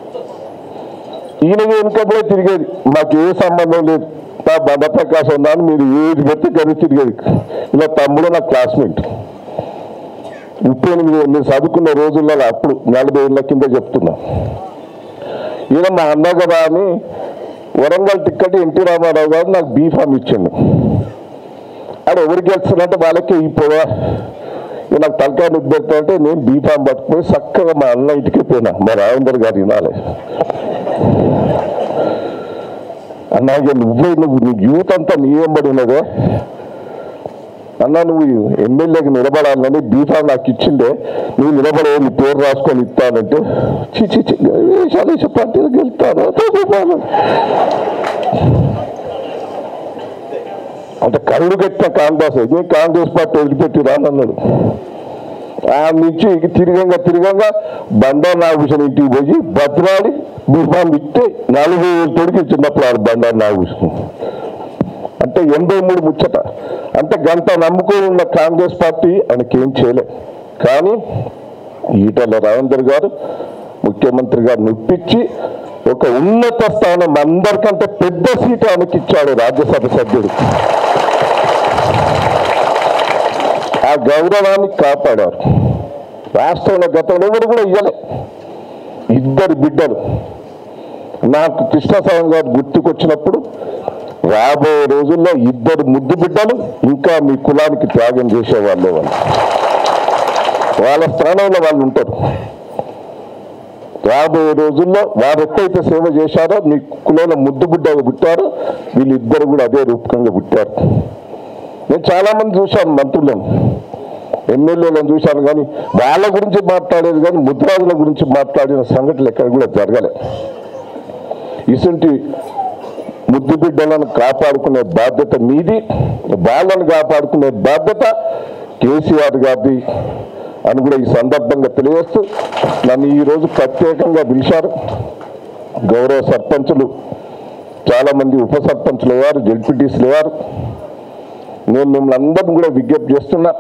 ఈయన వెనుకబడే తిరిగేది మాకు ఏ సంబంధం లేదు నా బండ ప్రకాశం ఉన్నాను మీరు ఏది పెడితే కానీ తిరిగేది ఇలా తమ్ముడు నా క్లాస్మేట్ ముప్పై ఎనిమిది ఏళ్ళు నేను చదువుకున్న రోజుల్లో అప్పుడు నలభై ఏళ్ళ కింద చెప్తున్నా ఈయన మా అన్న కదా అని వరంగల్ టిక్కెట్ ఎన్టీ రామారావు గారు నాకు బీఫామ్ ఇచ్చిండు ఆడ ఎవరికి గెలుస్తున్నట్టే వాళ్ళకే ఇపోవా ఇక నాకు తలకాయ నొప్పి పెడతానంటే నేను బీఫామ్ పట్టుకుని చక్కగా మా అన్న ఇంటికి పోయినా మా రాజేందర్ గారు వినాలి అన్నా ఇక నువ్వే నువ్వు నీ యూత్ అంతా నీ ఎంబడి ఉన్నదే అన్న నువ్వు ఎమ్మెల్యేకి నిలబడాలని బీఫామ్ నాకు ఇచ్చిండే నువ్వు నిలబడే నీ పేరు రాసుకొని ఇస్తానంటే చి చి చి వేషాలేసే పార్టీలకు వెళ్తాను అంటే కరుడు కట్టిన కాంగ్రెస్ నేను కాంగ్రెస్ పార్టీ వదిలిపెట్టి రానన్నాడు ఆ నుంచి ఇక తిరగంగా తిరగంగా బండా నాగభూషణ్ ఇంటికి పోయి బతిరాడి బీఫామ్ ఇస్తే నాలుగు వేలు తొడికి చిన్నప్పుడు ఆడు బండా నాగభూషణ్ అంటే ఎనభై మూడు ముచ్చట అంటే గంట నమ్ముకొని ఉన్న కాంగ్రెస్ పార్టీ ఆయనకేం చేయలే కానీ ఈటల రాజేందర్ గారు ముఖ్యమంత్రి గారు నొప్పించి ఒక ఉన్నత స్థానం అందరికంటే పెద్ద సీటు ఆయనకి ఇచ్చాడు రాజ్యసభ సభ్యుడు ఆ గౌరవాన్ని కాపాడారు రాష్ట్రంలో గతంలో ఎవరు కూడా ఇయ్యలే ఇద్దరు బిడ్డలు నాకు కృష్ణస్వామి గారు గుర్తుకొచ్చినప్పుడు రాబోయే రోజుల్లో ఇద్దరు ముద్దు బిడ్డలు ఇంకా మీ కులానికి త్యాగం చేసేవాళ్ళే వాళ్ళు వాళ్ళ స్థానంలో వాళ్ళు ఉంటారు రాబోయే రోజుల్లో వారు ఎక్కడైతే సేవ చేశారో మీ కులంలో ముద్దు బిడ్డగా పుట్టారో వీళ్ళిద్దరు కూడా అదే రూపకంగా పుట్టారు నేను చాలా మంది చూశాను మంత్రులను ఎమ్మెల్యేలను చూశాను కానీ వాళ్ళ గురించి మాట్లాడేది కానీ ముద్రాజుల గురించి మాట్లాడిన సంఘటనలు ఎక్కడ కూడా జరగలే ఇసుంటి ముద్దు బిడ్డలను కాపాడుకునే బాధ్యత మీది వాళ్ళను కాపాడుకునే బాధ్యత కేసీఆర్ గారిది అని కూడా ఈ సందర్భంగా తెలియజేస్తూ నన్ను ఈరోజు ప్రత్యేకంగా పిలిచారు గౌరవ సర్పంచులు చాలామంది ఉప సర్పంచులు అయ్యారు జడ్పీటీసీలు అయ్యారు నేను మిమ్మల్ని అందరిని కూడా విజ్ఞప్తి చేస్తున్నా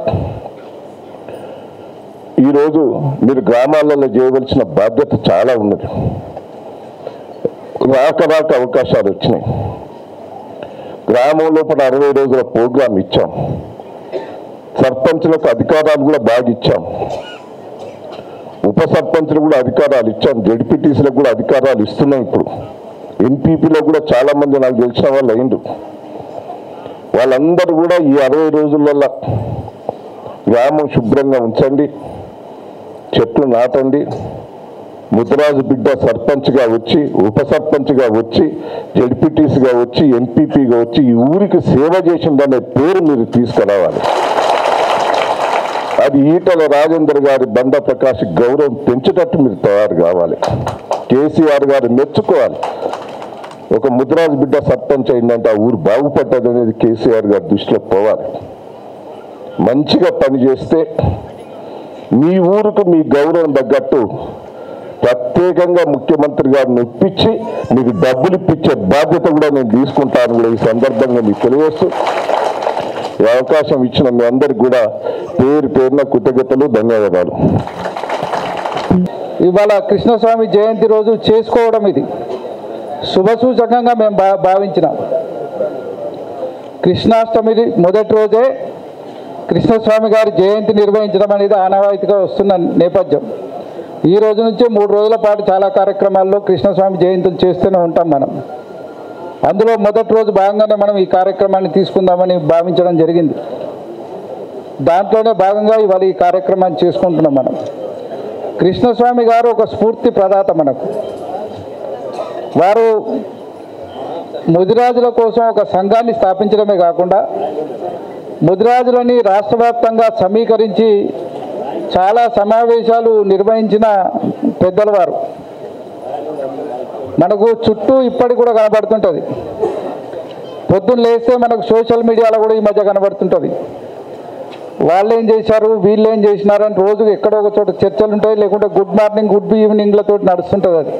ఈరోజు మీరు గ్రామాలలో చేయవలసిన బాధ్యత చాలా ఉన్నది రాక రాక అవకాశాలు వచ్చినాయి గ్రామం లోపల అరవై రోజుల ప్రోగ్రాం ఇచ్చాం సర్పంచులకు అధికారాలు కూడా బాగా ఇచ్చాం ఉప సర్పంచులు కూడా అధికారాలు ఇచ్చాం జడ్పీటీసీలకు కూడా అధికారాలు ఇస్తున్నాం ఇప్పుడు ఎంపీపీలో కూడా చాలా మంది నాకు తెలిసిన వాళ్ళు అయిండు వాళ్ళందరూ కూడా ఈ అరవై రోజులలో గ్రామం శుభ్రంగా ఉంచండి చెట్లు నాటండి ముద్రాజు బిడ్డ సర్పంచ్గా వచ్చి ఉప సర్పంచ్గా వచ్చి జడ్పీటీసీగా వచ్చి ఎంపీపీగా వచ్చి ఈ ఊరికి సేవ చేసిందనే పేరు మీరు తీసుకురావాలి అది ఈటల రాజేందర్ గారి బండ ప్రకాష్ గౌరవం పెంచేటట్టు మీరు తయారు కావాలి కేసీఆర్ గారు మెచ్చుకోవాలి ఒక ముద్రాజు బిడ్డ సర్పంచ్ అయిందంటే ఆ ఊరు బాగుపడ్డది అనేది కేసీఆర్ గారి దృష్టిలో పోవాలి మంచిగా పనిచేస్తే మీ ఊరుకు మీ గౌరవం తగ్గట్టు ప్రత్యేకంగా ముఖ్యమంత్రి గారిని ఒప్పించి మీకు డబ్బులు ఇప్పించే బాధ్యత కూడా నేను తీసుకుంటాను కూడా ఈ సందర్భంగా మీకు తెలియజేస్తూ ఈ అవకాశం ఇచ్చిన మీ అందరికి కూడా పేరు పేరున కృతజ్ఞతలు ధన్యవాదాలు ఇవాళ కృష్ణస్వామి జయంతి రోజు చేసుకోవడం ఇది శుభసూచకంగా మేము భా భావించినాం కృష్ణాష్టమి మొదటి రోజే కృష్ణస్వామి గారి జయంతి నిర్వహించడం అనేది ఆనవాయితీగా వస్తున్న నేపథ్యం ఈ రోజు నుంచి మూడు రోజుల పాటు చాలా కార్యక్రమాల్లో కృష్ణస్వామి జయంతులు చేస్తూనే ఉంటాం మనం అందులో మొదటి రోజు భాగంగానే మనం ఈ కార్యక్రమాన్ని తీసుకుందామని భావించడం జరిగింది దాంట్లోనే భాగంగా ఇవాళ ఈ కార్యక్రమాన్ని చేసుకుంటున్నాం మనం కృష్ణస్వామి గారు ఒక స్ఫూర్తి ప్రదాత మనకు వారు ముదిరాజుల కోసం ఒక సంఘాన్ని స్థాపించడమే కాకుండా ముదిరాజులని రాష్ట్ర వ్యాప్తంగా సమీకరించి చాలా సమావేశాలు నిర్వహించిన పెద్దల వారు మనకు చుట్టూ ఇప్పటికి కూడా కనబడుతుంటుంది పొద్దున్న లేస్తే మనకు సోషల్ మీడియాలో కూడా ఈ మధ్య కనబడుతుంటుంది వాళ్ళు ఏం చేశారు వీళ్ళు ఏం చేసినారు అని రోజు ఎక్కడో ఒక చోట చర్చలు ఉంటాయి లేకుంటే గుడ్ మార్నింగ్ గుడ్ ఈవినింగ్లతో నడుస్తుంటుంది అది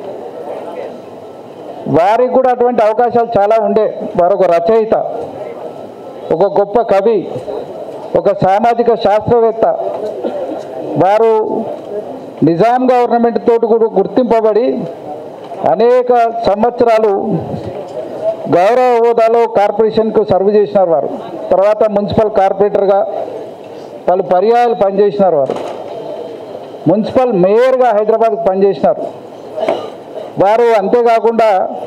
వారికి కూడా అటువంటి అవకాశాలు చాలా ఉండే వారు ఒక రచయిత ఒక గొప్ప కవి ఒక సామాజిక శాస్త్రవేత్త వారు నిజాం గవర్నమెంట్ తోటి కూడా గుర్తింపబడి అనేక సంవత్సరాలు గౌరవ హోదాలో కార్పొరేషన్కు సర్వ్ చేసినారు వారు తర్వాత మున్సిపల్ కార్పొరేటర్గా పలు పర్యాయాలు పనిచేసినారు వారు మున్సిపల్ మేయర్గా హైదరాబాద్కు పనిచేసినారు వారు అంతేకాకుండా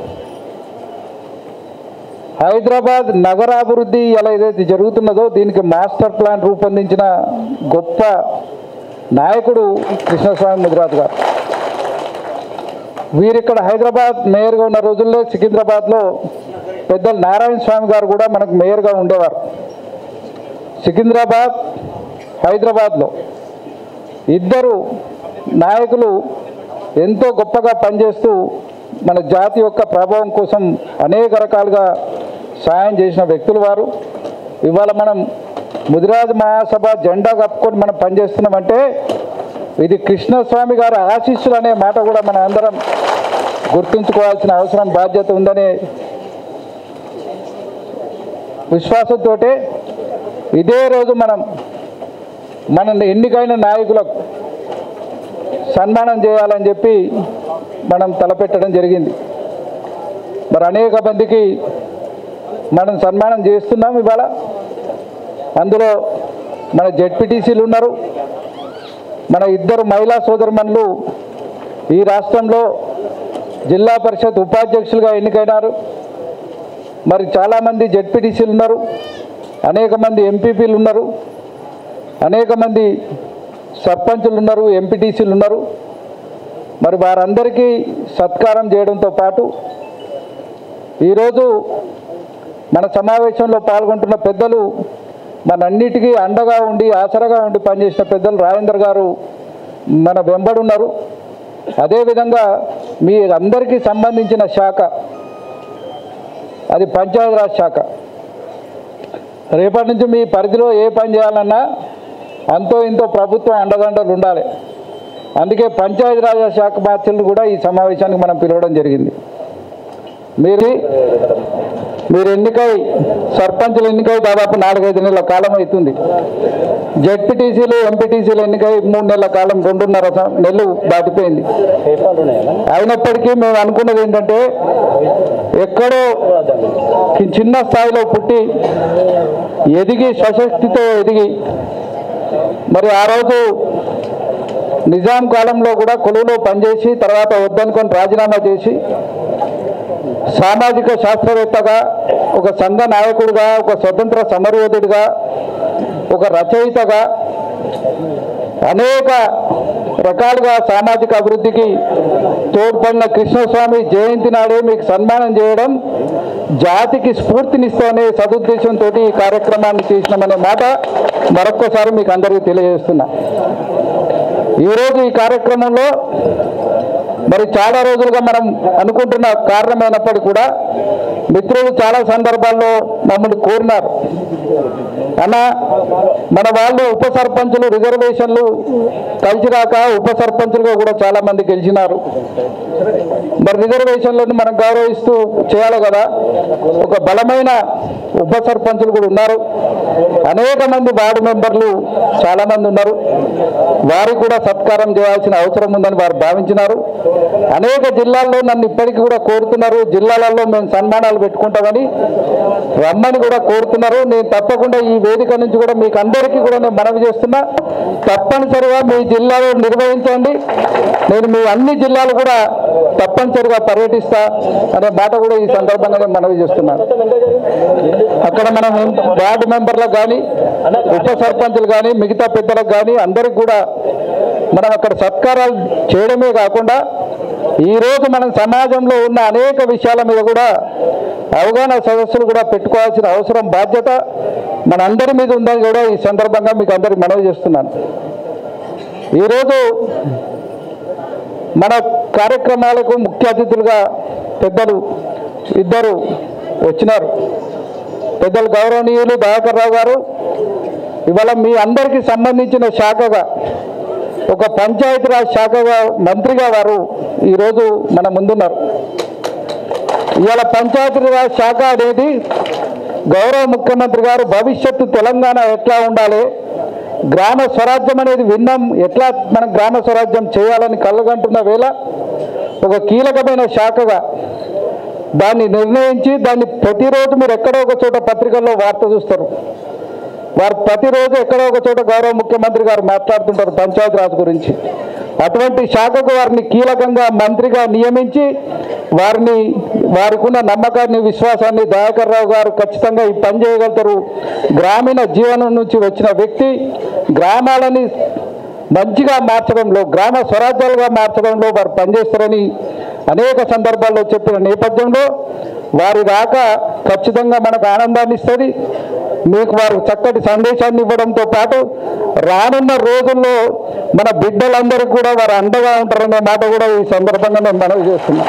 హైదరాబాద్ నగరాభివృద్ధి ఎలా ఏదైతే జరుగుతున్నదో దీనికి మాస్టర్ ప్లాన్ రూపొందించిన గొప్ప నాయకుడు కృష్ణస్వామి ముదిరాజు గారు వీరిక్కడ హైదరాబాద్ మేయర్గా ఉన్న రోజుల్లో సికింద్రాబాద్లో పెద్దలు నారాయణ స్వామి గారు కూడా మనకు మేయర్గా ఉండేవారు సికింద్రాబాద్ హైదరాబాద్లో ఇద్దరు నాయకులు ఎంతో గొప్పగా పనిచేస్తూ మన జాతి యొక్క ప్రభావం కోసం అనేక రకాలుగా సాయం చేసిన వ్యక్తులు వారు ఇవాళ మనం ముదిరాజు మహాసభ జెండా కప్పుకొని మనం పనిచేస్తున్నామంటే ఇది కృష్ణస్వామి గారి ఆశీస్సులు అనే మాట కూడా మనం అందరం గుర్తుంచుకోవాల్సిన అవసరం బాధ్యత ఉందనే విశ్వాసంతో ఇదే రోజు మనం మన ఎన్నికైన నాయకులకు సన్మానం చేయాలని చెప్పి మనం తలపెట్టడం జరిగింది మరి అనేక మందికి మనం సన్మానం చేస్తున్నాం ఇవాళ అందులో మన జెడ్పీటీసీలు ఉన్నారు మన ఇద్దరు మహిళా సోదరుమణులు ఈ రాష్ట్రంలో జిల్లా పరిషత్ ఉపాధ్యక్షులుగా ఎన్నికైనారు మరి చాలామంది జెడ్పీటీసీలు ఉన్నారు అనేక మంది ఎంపీపీలు ఉన్నారు అనేక మంది సర్పంచులు ఉన్నారు ఎంపీటీసీలు ఉన్నారు మరి వారందరికీ సత్కారం చేయడంతో పాటు ఈరోజు మన సమావేశంలో పాల్గొంటున్న పెద్దలు మనంన్నిటికీ అండగా ఉండి ఆసరగా ఉండి పనిచేసిన పెద్దలు రాజేందర్ గారు మన వెంబడున్నారు అదేవిధంగా మీ అందరికీ సంబంధించిన శాఖ అది పంచాయతీరాజ్ శాఖ రేపటి నుంచి మీ పరిధిలో ఏ పని చేయాలన్నా అంతో ఇంతో ప్రభుత్వం అండదండలు ఉండాలి అందుకే పంచాయతీరాజ్ శాఖ మార్చులను కూడా ఈ సమావేశానికి మనం పిలవడం జరిగింది మీరు మీరు ఎన్నికై సర్పంచులు ఎన్నికై దాదాపు నాలుగైదు నెలల కాలం అవుతుంది జెడ్పీటీసీలు ఎంపీటీసీలు ఎన్నికై మూడు నెలల కాలం రెండున్నర సం- నెలలు దాటిపోయింది అయినప్పటికీ మేము అనుకున్నది ఏంటంటే ఎక్కడో చి- చిన్న స్థాయిలో పుట్టి ఎదిగి స్వశక్తితో ఎదిగి మరి ఆ రోజు నిజాం కాలంలో కూడా కొలువులో పనిచేసి తర్వాత వద్దనుకొని రాజీనామా చేసి సామాజిక శాస్త్రవేత్తగా ఒక సంఘ నాయకుడిగా ఒక స్వతంత్ర సమరయోధుడిగా ఒక రచయితగా అనేక రకాలుగా సామాజిక అభివృద్ధికి తోడ్పడిన కృష్ణస్వామి జయంతి నాడే మీకు సన్మానం చేయడం జాతికి స్ఫూర్తినిస్తూనే సదుద్దేశంతో ఈ కార్యక్రమాన్ని చేసినామనే మాట మరొక్కసారి మీకు అందరికీ తెలియజేస్తున్నా ఈరోజు ఈ కార్యక్రమంలో మరి చాలా రోజులుగా మనం అనుకుంటున్న కారణమైనప్పటికీ కూడా మిత్రులు చాలా సందర్భాల్లో మమ్మల్ని కోరినారు అన్న మన వాళ్ళు ఉప సర్పంచులు రిజర్వేషన్లు కలిసి రాక ఉప సర్పంచులుగా కూడా చాలా మంది గెలిచినారు మరి రిజర్వేషన్లను మనం గౌరవిస్తూ చేయాలి కదా ఒక బలమైన ఉప సర్పంచులు కూడా ఉన్నారు అనేక మంది వార్డు మెంబర్లు చాలా మంది ఉన్నారు వారికి కూడా సత్కారం చేయాల్సిన అవసరం ఉందని వారు భావించినారు అనేక జిల్లాల్లో నన్ను ఇప్పటికీ కూడా కోరుతున్నారు జిల్లాలలో మేము సన్మానాలు పెట్టుకుంటామని రమ్మని కూడా కోరుతున్నారు నేను తప్పకుండా ఈ వేదిక నుంచి కూడా మీకు అందరికీ కూడా నేను మనవి చేస్తున్నా తప్పనిసరిగా మీ జిల్లాలో నిర్వహించండి నేను మీ అన్ని జిల్లాలు కూడా తప్పనిసరిగా పర్యటిస్తా అనే మాట కూడా ఈ సందర్భంగా నేను మనవి చేస్తున్నాను అక్కడ మనం వార్డు మెంబర్లకు కానీ ఉప సర్పంచులు కానీ మిగతా పెద్దలకు కానీ అందరికి కూడా మనం అక్కడ సత్కారాలు చేయడమే కాకుండా ఈరోజు మనం సమాజంలో ఉన్న అనేక విషయాల మీద కూడా అవగాహన సదస్సులు కూడా పెట్టుకోవాల్సిన అవసరం బాధ్యత మన అందరి మీద ఉందని కూడా ఈ సందర్భంగా మీకు అందరికి మనవి చేస్తున్నాను ఈరోజు మన కార్యక్రమాలకు ముఖ్య అతిథులుగా పెద్దలు ఇద్దరు వచ్చినారు పెద్దలు గౌరవనీయులు దయాకర్ రావు గారు ఇవాళ మీ అందరికీ సంబంధించిన శాఖగా ఒక పంచాయతీరాజ్ శాఖగా మంత్రిగా వారు ఈరోజు మన ముందున్నారు ఇవాళ పంచాయతీరాజ్ శాఖ అనేది గౌరవ ముఖ్యమంత్రి గారు భవిష్యత్తు తెలంగాణ ఎట్లా ఉండాలి గ్రామ స్వరాజ్యం అనేది విన్నాం ఎట్లా మనం గ్రామ స్వరాజ్యం చేయాలని కళ్ళగంటున్న వేళ ఒక కీలకమైన శాఖగా దాన్ని నిర్ణయించి దాన్ని ప్రతిరోజు మీరు ఎక్కడో ఒక చోట పత్రికల్లో వార్త చూస్తారు వారు ప్రతిరోజు ఎక్కడో ఒక చోట గౌరవ ముఖ్యమంత్రి గారు మాట్లాడుతుంటారు పంచాయతీరాజ్ గురించి అటువంటి శాఖకు వారిని కీలకంగా మంత్రిగా నియమించి వారిని వారికి ఉన్న నమ్మకాన్ని విశ్వాసాన్ని దయాకర్ రావు గారు ఖచ్చితంగా ఈ పని చేయగలుగుతారు గ్రామీణ జీవనం నుంచి వచ్చిన వ్యక్తి గ్రామాలని మంచిగా మార్చడంలో గ్రామ స్వరాజ్యాలుగా మార్చడంలో వారు పనిచేస్తారని అనేక సందర్భాల్లో చెప్పిన నేపథ్యంలో వారి రాక ఖచ్చితంగా మనకు ఆనందాన్ని ఇస్తుంది మీకు వారు చక్కటి సందేశాన్ని ఇవ్వడంతో పాటు రానున్న రోజుల్లో మన బిడ్డలందరికీ కూడా వారు అండగా ఉంటారనే మాట కూడా ఈ సందర్భంగా నేను మనవి చేస్తున్నా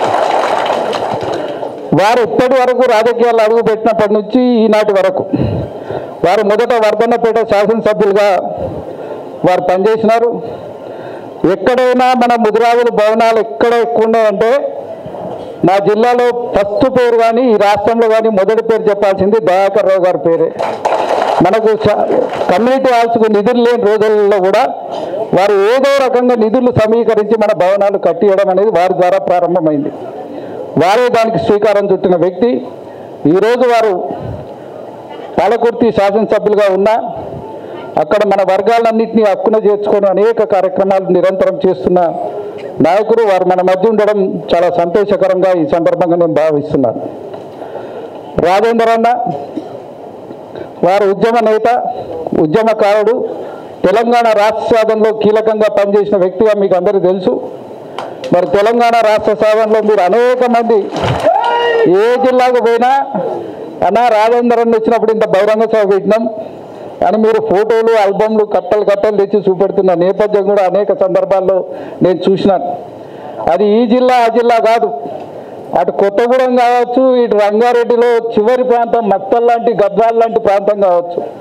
వారు ఇప్పటి వరకు రాజకీయాలు అడుగు పెట్టినప్పటి నుంచి ఈనాటి వరకు వారు మొదట వర్ధన్నపేట శాసనసభ్యులుగా వారు పనిచేసినారు ఎక్కడైనా మన ముదిరాజుల భవనాలు ఎక్కడ ఎక్కువ ఉన్నాయంటే మా జిల్లాలో ఫస్ట్ పేరు కానీ ఈ రాష్ట్రంలో కానీ మొదటి పేరు చెప్పాల్సింది దయాకర్ రావు గారి పేరే మనకు చ- కమ్యూనిటీ హాల్స్కు నిధులు లేని రోజుల్లో కూడా వారు ఏదో రకంగా నిధులు సమీకరించి మన భవనాలు కట్టియడం అనేది వారి ద్వారా ప్రారంభమైంది వారే దానికి శ్రీకారం చుట్టిన వ్యక్తి ఈరోజు వారు పాలకుర్తి శాసనసభ్యులుగా ఉన్నా అక్కడ మన వర్గాలన్నింటినీ హక్కున చేర్చుకొని అనేక కార్యక్రమాలు నిరంతరం చేస్తున్న నాయకుడు వారు మన మధ్య ఉండడం చాలా సంతోషకరంగా ఈ సందర్భంగా నేను భావిస్తున్నాను రాజేందర్ అన్న వారు ఉద్యమ నేత ఉద్యమకారుడు తెలంగాణ రాష్ట్ర సాధనలో కీలకంగా పనిచేసిన వ్యక్తిగా మీకు అందరికీ తెలుసు మరి తెలంగాణ రాష్ట్ర సాధనలో మీరు అనేక మంది ఏ జిల్లాకు పోయినా అన్న రాజేంద్రన్ వచ్చినప్పుడు ఇంత బహిరంగ సభ పెట్టినాం అని మీరు ఫోటోలు ఆల్బమ్లు కట్టలు కట్టలు తెచ్చి చూపెడుతున్న నేపథ్యం కూడా అనేక సందర్భాల్లో నేను చూసినాను అది ఈ జిల్లా ఆ జిల్లా కాదు అటు కొత్తగూడెం కావచ్చు ఇటు రంగారెడ్డిలో చివరి ప్రాంతం మక్తల్ లాంటి గద్వాల్ లాంటి ప్రాంతం కావచ్చు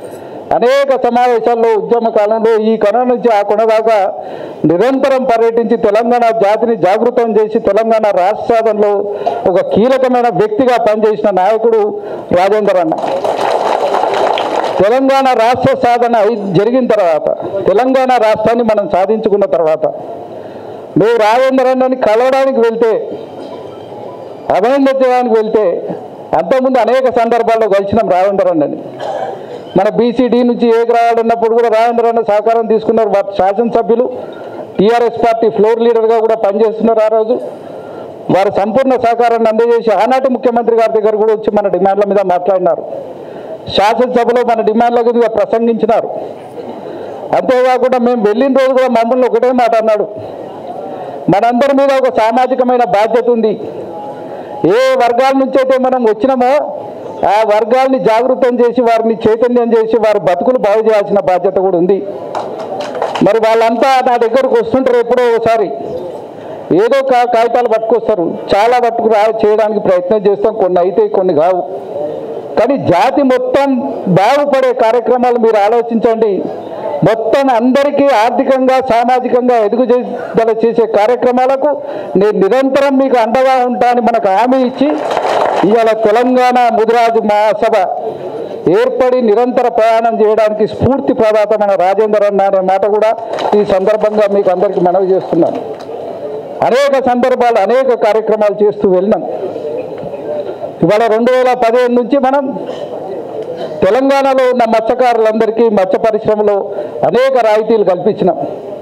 అనేక సమావేశాల్లో ఉద్యమ కాలంలో ఈ కొన నుంచి ఆ కొన దాకా నిరంతరం పర్యటించి తెలంగాణ జాతిని జాగృతం చేసి తెలంగాణ రాష్ట్ర సాధనలో ఒక కీలకమైన వ్యక్తిగా పనిచేసిన నాయకుడు రాజేందర్ అన్న తెలంగాణ రాష్ట్ర సాధన అయి- జరిగిన తర్వాత తెలంగాణ రాష్ట్రాన్ని మనం సాధించుకున్న తర్వాత మేము రాజేందర్ అన్నని కలవడానికి వెళ్తే అభినందించడానికి వెళ్తే అంతకుముందు అనేక సందర్భాల్లో కలిసినాం రాజేందర్ అన్నని మన బీసీడీ నుంచి ఏకి రావాలన్నప్పుడు కూడా రాజేంద్ర అన్న సహకారం తీసుకున్నారు వారి శాసనసభ్యులు టీఆర్ఎస్ పార్టీ ఫ్లోర్ లీడర్గా కూడా పనిచేస్తున్నారు ఆ రోజు వారి సంపూర్ణ సహకారాన్ని అందజేసి ఆనాటి ముఖ్యమంత్రి గారి దగ్గర కూడా వచ్చి మన డిమాండ్ల మీద మాట్లాడినారు శాసనసభలో మన డిమాండ్ల గురించి ప్రసంగించినారు అంతేకాకుండా మేము వెళ్ళిన రోజు కూడా మమ్మల్ని ఒకటే మాట అన్నాడు మనందరి మీద ఒక సామాజికమైన బాధ్యత ఉంది ఏ వర్గాల నుంచి అయితే మనం వచ్చినామో ఆ వర్గాల్ని జాగృతం చేసి వారిని చైతన్యం చేసి వారి బతుకులు బాగు చేయాల్సిన బాధ్యత కూడా ఉంది మరి వాళ్ళంతా నా దగ్గరకు వస్తుంటారు ఎప్పుడో ఒకసారి ఏదో కా కాగితాలు పట్టుకొస్తారు చాలా పట్టుకు రా చేయడానికి ప్రయత్నం చేస్తాం కొన్ని అయితే కొన్ని కావు కానీ జాతి మొత్తం బాగుపడే కార్యక్రమాలు మీరు ఆలోచించండి మొత్తం అందరికీ ఆర్థికంగా సామాజికంగా ఎదుగుదల చేసే కార్యక్రమాలకు నేను నిరంతరం మీకు అండగా ఉంటానని మనకు హామీ ఇచ్చి ఇవాళ తెలంగాణ ముదిరాజు మహాసభ ఏర్పడి నిరంతర ప్రయాణం చేయడానికి స్ఫూర్తి ప్రదాత మన రాజేందర్ అన్న అనే మాట కూడా ఈ సందర్భంగా మీకు అందరికీ మనవి చేస్తున్నాను అనేక సందర్భాలు అనేక కార్యక్రమాలు చేస్తూ వెళ్ళినాం ఇవాళ రెండు వేల పదిహేను నుంచి మనం తెలంగాణలో ఉన్న మత్స్యకారులందరికీ మత్స్య పరిశ్రమలో అనేక రాయితీలు కల్పించినాం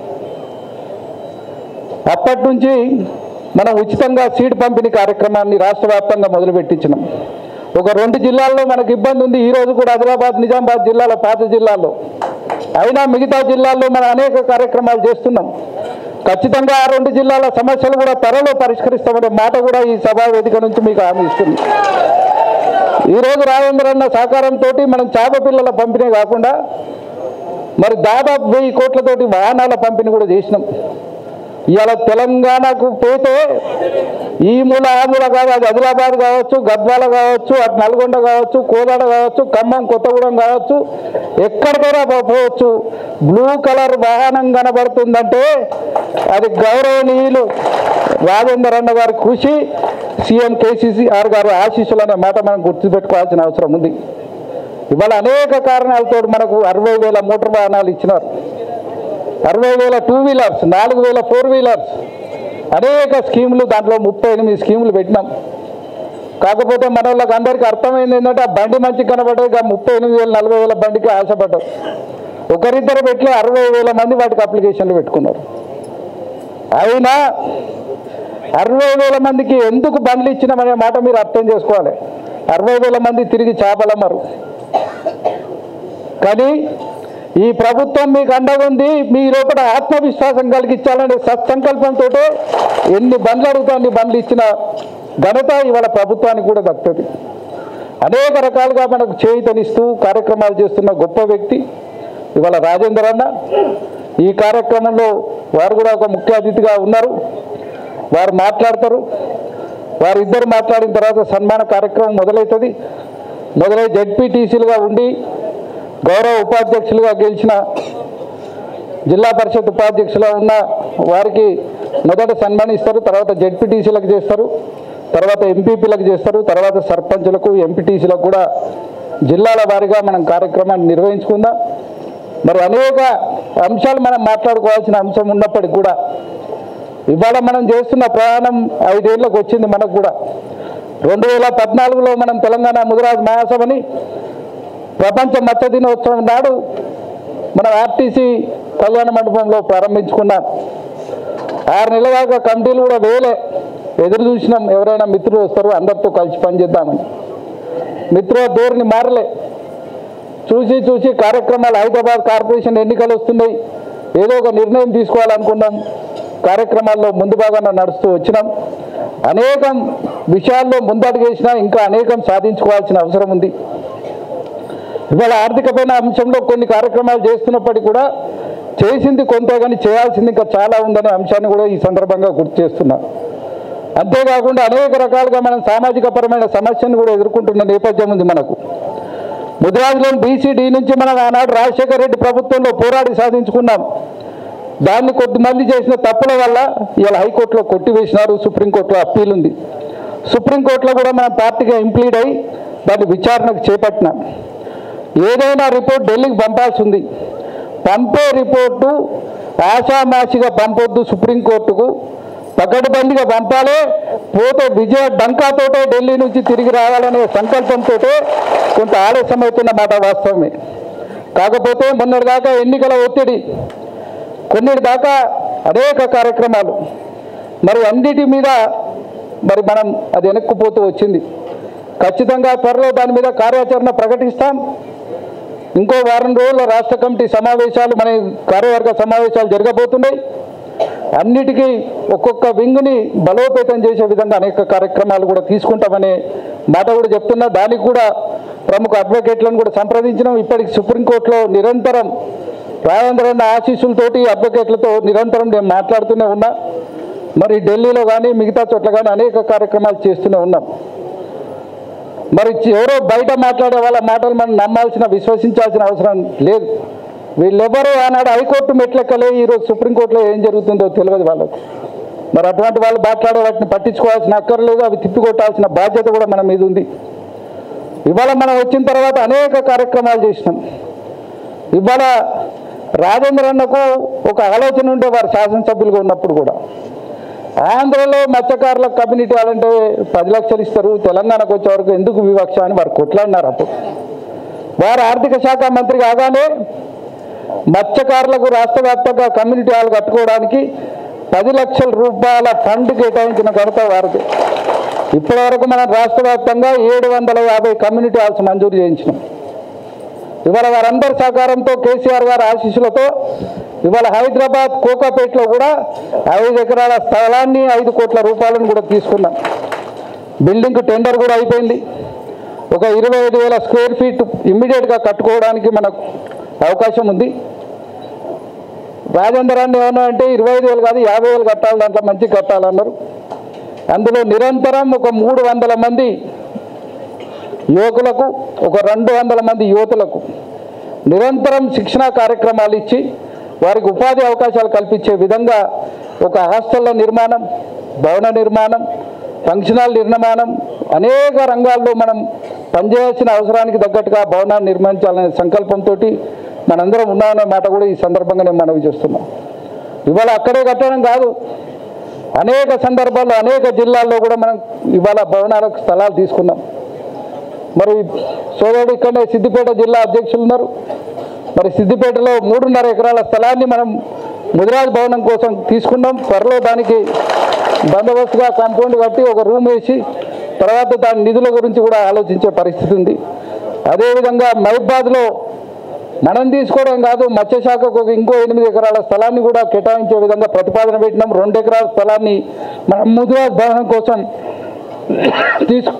అప్పటి నుంచి మనం ఉచితంగా సీడ్ పంపిణీ కార్యక్రమాన్ని రాష్ట్ర వ్యాప్తంగా మొదలుపెట్టించినాం ఒక రెండు జిల్లాల్లో మనకు ఇబ్బంది ఉంది ఈ రోజు కూడా ఆదిలాబాద్ నిజామాబాద్ జిల్లాలో పాత జిల్లాల్లో అయినా మిగతా జిల్లాల్లో మనం అనేక కార్యక్రమాలు చేస్తున్నాం ఖచ్చితంగా ఆ రెండు జిల్లాల సమస్యలు కూడా త్వరలో పరిష్కరిస్తామనే మాట కూడా ఈ సభా వేదిక నుంచి మీకు హామీ ఇస్తుంది ఈ రోజు రాజేంద్ర అన్న సహకారంతో మనం చేప పిల్లల పంపిణీ కాకుండా మరి దాదాపు వెయ్యి కోట్లతోటి వాహనాల పంపిణీ కూడా చేసినాం ఇవాళ తెలంగాణకు పోతే ఈ మూల ఆ మూల కాదు అది ఆదిలాబాద్ కావచ్చు గద్వాల కావచ్చు అటు నల్గొండ కావచ్చు కోదాడ కావచ్చు ఖమ్మం కొత్తగూడెం కావచ్చు ఎక్కడికైనా పో- పోవచ్చు బ్లూ కలర్ వాహనం కనబడుతుందంటే అది గౌరవనీయులు రాజేందర్ అన్న గారి కృషి సీఎం కేసీసీఆర్ గారు ఆశీస్సులు అనే మాట మనం గుర్తుపెట్టుకోవాల్సిన అవసరం ఉంది ఇవాళ అనేక కారణాలతో మనకు అరవై వేల మోటార్ వాహనాలు ఇచ్చినారు అరవై వేల టూ వీలర్స్ నాలుగు వేల ఫోర్ వీలర్స్ అనేక స్కీములు దాంట్లో ముప్పై ఎనిమిది స్కీములు పెట్టినాం కాకపోతే మన వాళ్ళకి అందరికీ అర్థమైంది ఏంటంటే ఆ బండి మంచి కనబడ్డది ఇక ముప్పై ఎనిమిది వేల నలభై వేల బండికి ఆశపడ్డారు ఒకరిద్దరు పెట్టి అరవై వేల మంది వాటికి అప్లికేషన్లు పెట్టుకున్నారు అయినా అరవై వేల మందికి ఎందుకు బండ్లు ఇచ్చినామనే మాట మీరు అర్థం చేసుకోవాలి అరవై వేల మంది తిరిగి చేపలమ్మరు కానీ ఈ ప్రభుత్వం మీకు అండగా ఉంది మీ లోపల ఆత్మవిశ్వాసం కలిగించాలనే సత్సంకల్పంతో ఎన్ని బండ్లు అడుగుతా అన్ని బండ్లు ఇచ్చిన ఘనత ఇవాళ ప్రభుత్వానికి కూడా దక్కుతుంది అనేక రకాలుగా మనకు చేయుతనిస్తూ కార్యక్రమాలు చేస్తున్న గొప్ప వ్యక్తి ఇవాళ రాజేందర్ అన్న ఈ కార్యక్రమంలో వారు కూడా ఒక ముఖ్య అతిథిగా ఉన్నారు వారు మాట్లాడతారు వారు ఇద్దరు మాట్లాడిన తర్వాత సన్మాన కార్యక్రమం మొదలవుతుంది మొదలై జడ్పీటీసీలుగా ఉండి గౌరవ ఉపాధ్యక్షులుగా గెలిచిన జిల్లా పరిషత్ ఉపాధ్యక్షులుగా ఉన్న వారికి మొదట సన్మానిస్తారు తర్వాత జడ్పీటీసీలకు చేస్తారు తర్వాత ఎంపీపీలకు చేస్తారు తర్వాత సర్పంచులకు ఎంపీటీసీలకు కూడా జిల్లాల వారీగా మనం కార్యక్రమాన్ని నిర్వహించుకుందాం మరి అనేక అంశాలు మనం మాట్లాడుకోవాల్సిన అంశం ఉన్నప్పటికీ కూడా ఇవాళ మనం చేస్తున్న ప్రయాణం ఐదేళ్లకు వచ్చింది మనకు కూడా రెండు వేల పద్నాలుగులో మనం తెలంగాణ ముదిరాజ్ మహాసభని ప్రపంచ మత్స్య దినోత్సవం నాడు మన ఆర్టీసీ కళ్యాణ మండపంలో ప్రారంభించుకున్నాం ఆరు నెలల దాకా కమిటీలు కూడా వేలే ఎదురు చూసినాం ఎవరైనా మిత్రులు వస్తారు అందరితో కలిసి పనిచేద్దామని మిత్రుల ధోరణి మారలే చూసి చూసి కార్యక్రమాలు హైదరాబాద్ కార్పొరేషన్ ఎన్నికలు వస్తున్నాయి ఏదో ఒక నిర్ణయం తీసుకోవాలనుకున్నాం కార్యక్రమాల్లో ముందు భాగాన నడుస్తూ వచ్చినాం అనేకం విషయాల్లో ముందడుగేసినా ఇంకా అనేకం సాధించుకోవాల్సిన అవసరం ఉంది ఇవాళ ఆర్థికమైన అంశంలో కొన్ని కార్యక్రమాలు చేస్తున్నప్పటికీ కూడా చేసింది కొంత కానీ చేయాల్సింది ఇంకా చాలా ఉందనే అంశాన్ని కూడా ఈ సందర్భంగా గుర్తు చేస్తున్నా అంతేకాకుండా అనేక రకాలుగా మనం సామాజిక పరమైన సమస్యను కూడా ఎదుర్కొంటున్న నేపథ్యం ఉంది మనకు ముద్రాజులను బీసీడీ నుంచి మనం ఆనాడు రాజశేఖర రెడ్డి ప్రభుత్వంలో పోరాడి సాధించుకున్నాం దాన్ని కొద్దిమంది చేసిన తప్పుల వల్ల ఇవాళ హైకోర్టులో కొట్టివేసినారు సుప్రీంకోర్టులో అప్పీల్ ఉంది సుప్రీంకోర్టులో కూడా మనం పార్టీగా ఇంప్లీడ్ అయి దాన్ని విచారణకు చేపట్టినాం ఏదైనా రిపోర్ట్ ఢిల్లీకి పంపాల్సి ఉంది పంపే రిపోర్టు ఆషామాషిగా పంపొద్దు సుప్రీంకోర్టుకు పకడ్బందీగా పంపాలి పోతే విజయ డంకాతోటే ఢిల్లీ నుంచి తిరిగి రావాలనే సంకల్పంతో కొంత ఆలస్యమవుతున్న మాట వాస్తవమే కాకపోతే మొన్నటిదాకా ఎన్నికల ఒత్తిడి కొన్నిటి దాకా అనేక కార్యక్రమాలు మరి అన్నిటి మీద మరి మనం అది వెనక్కుపోతూ వచ్చింది ఖచ్చితంగా త్వరలో దాని మీద కార్యాచరణ ప్రకటిస్తాం ఇంకో వారం రోజుల్లో రాష్ట్ర కమిటీ సమావేశాలు మన కార్యవర్గ సమావేశాలు జరగబోతున్నాయి అన్నిటికీ ఒక్కొక్క వింగుని బలోపేతం చేసే విధంగా అనేక కార్యక్రమాలు కూడా తీసుకుంటామనే మాట కూడా చెప్తున్నా దానికి కూడా ప్రముఖ అడ్వకేట్లను కూడా సంప్రదించినాం ఇప్పటికి సుప్రీంకోర్టులో నిరంతరం రాజేంద్రన్న ఆశీస్సులతోటి అడ్వకేట్లతో నిరంతరం నేను మాట్లాడుతూనే ఉన్నా మరి ఢిల్లీలో కానీ మిగతా చోట్ల కానీ అనేక కార్యక్రమాలు చేస్తూనే ఉన్నాం మరి ఎవరో బయట మాట్లాడే వాళ్ళ మాటలు మనం నమ్మాల్సిన విశ్వసించాల్సిన అవసరం లేదు వీళ్ళెవరూ ఆనాడు హైకోర్టు మెట్లెక్కలే ఈరోజు సుప్రీంకోర్టులో ఏం జరుగుతుందో తెలియదు వాళ్ళకు మరి అటువంటి వాళ్ళు మాట్లాడే వాటిని పట్టించుకోవాల్సిన అక్కర్లేదు అవి తిప్పికొట్టాల్సిన బాధ్యత కూడా మన మీద ఉంది ఇవాళ మనం వచ్చిన తర్వాత అనేక కార్యక్రమాలు చేసినాం ఇవాళ రాజేంద్ర అన్నకు ఒక ఆలోచన ఉండే వారు శాసనసభ్యులుగా ఉన్నప్పుడు కూడా ఆంధ్రలో మత్స్యకారుల కమ్యూనిటీ వాళ్ళంటే పది లక్షలు ఇస్తారు తెలంగాణకు వచ్చే వరకు ఎందుకు వివక్ష అని వారు కొట్లాడినారు అప్పుడు వారు ఆర్థిక శాఖ మంత్రి కాగానే మత్స్యకారులకు రాష్ట్ర వ్యాప్తంగా కమ్యూనిటీ హాల్ కట్టుకోవడానికి పది లక్షల రూపాయల ఫండ్ కేటాయించిన ఘనత వారిది ఇప్పటివరకు మనం రాష్ట్ర వ్యాప్తంగా ఏడు వందల యాభై కమ్యూనిటీ హాల్స్ మంజూరు చేయించినాం ఇవాళ వారందరి సహకారంతో కేసీఆర్ గారి ఆశీస్సులతో ఇవాళ హైదరాబాద్ కోకాపేటలో కూడా ఐదు ఎకరాల స్థలాన్ని ఐదు కోట్ల రూపాయలను కూడా తీసుకున్నాం బిల్డింగ్ టెండర్ కూడా అయిపోయింది ఒక ఇరవై ఐదు వేల స్క్వేర్ ఫీట్ ఇమ్మీడియట్గా కట్టుకోవడానికి మనకు అవకాశం ఉంది రాజేంద్రాన్ని ఏమన్నా అంటే ఇరవై ఐదు వేలు కాదు యాభై వేలు కట్టాలి దాంట్లో మంచి కట్టాలన్నారు అందులో నిరంతరం ఒక మూడు వందల మంది యువకులకు ఒక రెండు వందల మంది యువతులకు నిరంతరం శిక్షణా కార్యక్రమాలు ఇచ్చి వారికి ఉపాధి అవకాశాలు కల్పించే విధంగా ఒక హాస్టళ్ల నిర్మాణం భవన నిర్మాణం ఫంక్షన్ హాల్ నిర్మాణం అనేక రంగాల్లో మనం పనిచేయాల్సిన అవసరానికి తగ్గట్టుగా భవనాన్ని నిర్మించాలనే సంకల్పంతో మనందరం ఉన్నామనే మాట కూడా ఈ సందర్భంగా నేను మనవి చేస్తున్నాం ఇవాళ అక్కడే కట్టడం కాదు అనేక సందర్భాల్లో అనేక జిల్లాల్లో కూడా మనం ఇవాళ భవనాలకు స్థలాలు తీసుకున్నాం మరి సోదరుడు ఇక్కడనే సిద్దిపేట జిల్లా అధ్యక్షులు ఉన్నారు మరి సిద్దిపేటలో మూడున్నర ఎకరాల స్థలాన్ని మనం ముదిరాజ్ భవనం కోసం తీసుకున్నాం త్వరలో దానికి బందోబస్తుగా కాంపౌండ్ కట్టి ఒక రూమ్ వేసి తర్వాత దాని నిధుల గురించి కూడా ఆలోచించే పరిస్థితి ఉంది అదేవిధంగా మహబాద్లో మనం తీసుకోవడం కాదు మత్స్యశాఖకు ఒక ఇంకో ఎనిమిది ఎకరాల స్థలాన్ని కూడా కేటాయించే విధంగా ప్రతిపాదన పెట్టినాం రెండు ఎకరాల స్థలాన్ని మనం ముదిరాజ్ భవనం కోసం తీసుకు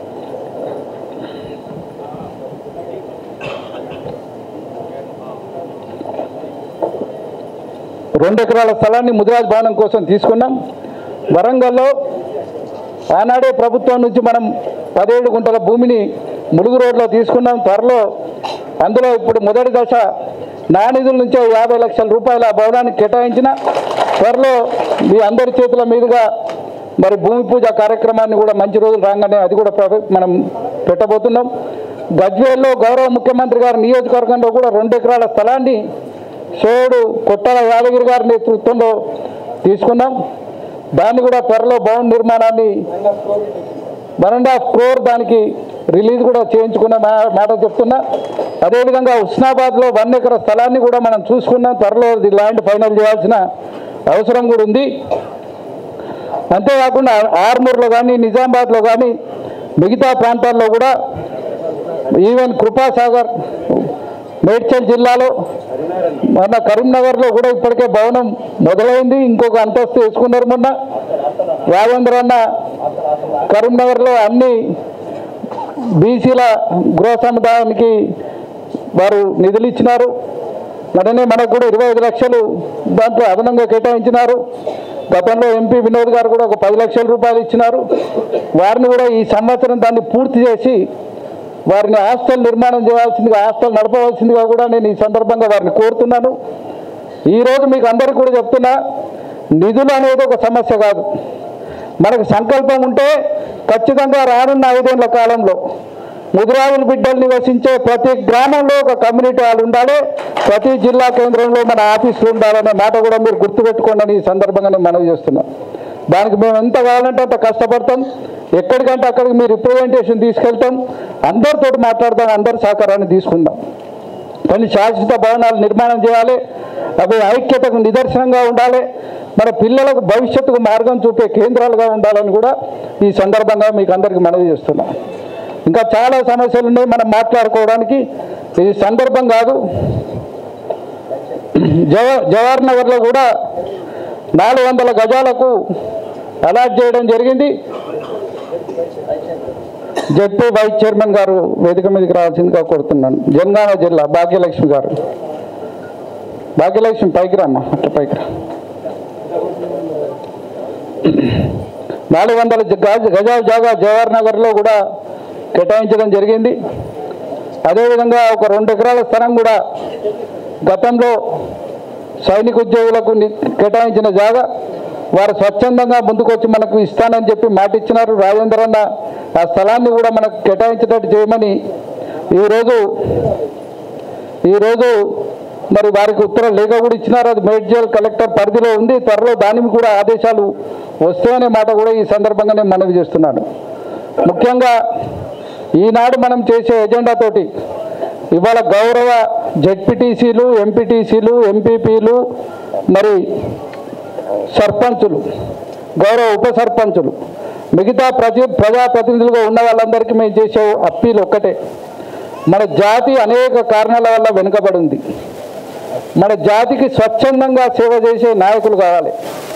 రెండు ఎకరాల స్థలాన్ని ముదిరాజ్ భవనం కోసం తీసుకున్నాం వరంగల్లో ఆనాడే ప్రభుత్వం నుంచి మనం పదిహేడు గుంటల భూమిని ములుగు రోడ్లో తీసుకున్నాం త్వరలో అందులో ఇప్పుడు మొదటి దశ నా నిధుల నుంచే యాభై లక్షల రూపాయల ఆ భవనానికి కేటాయించిన త్వరలో మీ అందరి చేతుల మీదుగా మరి భూమి పూజ కార్యక్రమాన్ని కూడా మంచి రోజులు రాగానే అది కూడా ప్రవ- మనం పెట్టబోతున్నాం గజ్వేల్లో గౌరవ ముఖ్యమంత్రి గారి నియోజకవర్గంలో కూడా రెండు ఎకరాల స్థలాన్ని సోడు కొట్టాల యాదగిరి గారి నేతృత్వంలో తీసుకున్నాం దాన్ని కూడా త్వరలో భవన నిర్మాణాన్ని వన్ అండ్ హాఫ్ క్రోర్ దానికి రిలీజ్ కూడా చేయించుకున్న మా- మాట చెప్తున్నా అదేవిధంగా హుస్నాబాద్లో వన్ ఎకర స్థలాన్ని కూడా మనం చూసుకున్నాం త్వరలో ఇది ల్యాండ్ ఫైనల్ చేయాల్సిన అవసరం కూడా ఉంది అంతేకాకుండా ఆర్మూర్లో కానీ నిజామాబాద్లో కానీ మిగతా ప్రాంతాల్లో కూడా ఈవెన్ కృపాసాగర్ మేడ్చల్ జిల్లాలో మొన్న కరీంనగర్లో కూడా ఇప్పటికే భవనం మొదలైంది ఇంకొక అంతస్తు వేసుకున్నారు మొన్న రాజేంద్ర అన్న కరీంనగర్లో అన్ని బీసీల గృహ సముదాయానికి వారు నిధులు ఇచ్చినారు వెంటనే మనకు కూడా ఇరవై ఐదు లక్షలు దాంట్లో అదనంగా కేటాయించినారు గతంలో ఎంపీ వినోద్ గారు కూడా ఒక పది లక్షల రూపాయలు ఇచ్చినారు వారిని కూడా ఈ సంవత్సరం దాన్ని పూర్తి చేసి వారిని హాస్టల్ నిర్మాణం చేయాల్సిందిగా హాస్టల్ నడపవలసిందిగా కూడా నేను ఈ సందర్భంగా వారిని కోరుతున్నాను ఈరోజు మీకు అందరికీ కూడా చెప్తున్నా నిధులు అనేది ఒక సమస్య కాదు మనకు సంకల్పం ఉంటే ఖచ్చితంగా రానున్న ఐదేళ్ల కాలంలో ముదిరాజుల బిడ్డలు నివసించే ప్రతి గ్రామంలో ఒక కమ్యూనిటీ హాల్ ఉండాలి ప్రతి జిల్లా కేంద్రంలో మన ఆఫీసులు ఉండాలనే మాట కూడా మీరు గుర్తుపెట్టుకోండి అని ఈ సందర్భంగా నేను మనవి చేస్తున్నాం దానికి మేము ఎంత కావాలంటే అంత కష్టపడతాం ఎక్కడికంటే అక్కడికి మీరు రిప్రజెంటేషన్ తీసుకెళ్తాం అందరితో మాట్లాడతాం అందరి సహకారాన్ని తీసుకుందాం కొన్ని శాశ్వత భవనాలు నిర్మాణం చేయాలి అవి ఐక్యతకు నిదర్శనంగా ఉండాలి మన పిల్లలకు భవిష్యత్తుకు మార్గం చూపే కేంద్రాలుగా ఉండాలని కూడా ఈ సందర్భంగా మీకు అందరికీ మనవి చేస్తున్నాం ఇంకా చాలా సమస్యలు ఉన్నాయి మనం మాట్లాడుకోవడానికి ఇది సందర్భం కాదు జవ జవహర్ నగర్లో కూడా నాలుగు వందల గజాలకు అలాట్ చేయడం జరిగింది జడ్పీ వైస్ చైర్మన్ గారు వేదిక మీదకి రావాల్సిందిగా కోరుతున్నాను జనగామ జిల్లా భాగ్యలక్ష్మి గారు భాగ్యలక్ష్మి పైకి రామ్మా అట్లా పైకి రా నాలుగు వందల గజ- గజాల జాగా జవహర్ నగర్లో కూడా కేటాయించడం జరిగింది అదేవిధంగా ఒక రెండు ఎకరాల స్థలం కూడా గతంలో సైనిక ఉద్యోగులకు ని- కేటాయించిన జాగా వారు స్వచ్ఛందంగా ముందుకొచ్చి మనకు ఇస్తానని చెప్పి మాట ఇచ్చినారు రాజేంద్ర అన్న ఆ స్థలాన్ని కూడా మనకు కేటాయించేటట్టు చేయమని ఈరోజు ఈరోజు మరి వారికి ఉత్తరం లేఖ కూడా ఇచ్చినారు అది మేడ్జల్ కలెక్టర్ పరిధిలో ఉంది త్వరలో దానికి కూడా ఆదేశాలు వస్తాయనే మాట కూడా ఈ సందర్భంగా నేను మనవి చేస్తున్నాను ముఖ్యంగా ఈనాడు మనం చేసే ఎజెండా తోటి ఇవాళ గౌరవ జెడ్పీటీసీలు ఎంపీటీసీలు ఎంపీపీలు మరి సర్పంచులు గౌరవ ఉప సర్పంచులు మిగతా ప్రతి ప్రజాప్రతినిధులుగా ఉన్న వాళ్ళందరికీ మేము చేసే అప్పీల్ ఒక్కటే మన జాతి అనేక కారణాల వల్ల వెనుకబడి ఉంది మన జాతికి స్వచ్ఛందంగా సేవ చేసే నాయకులు కావాలి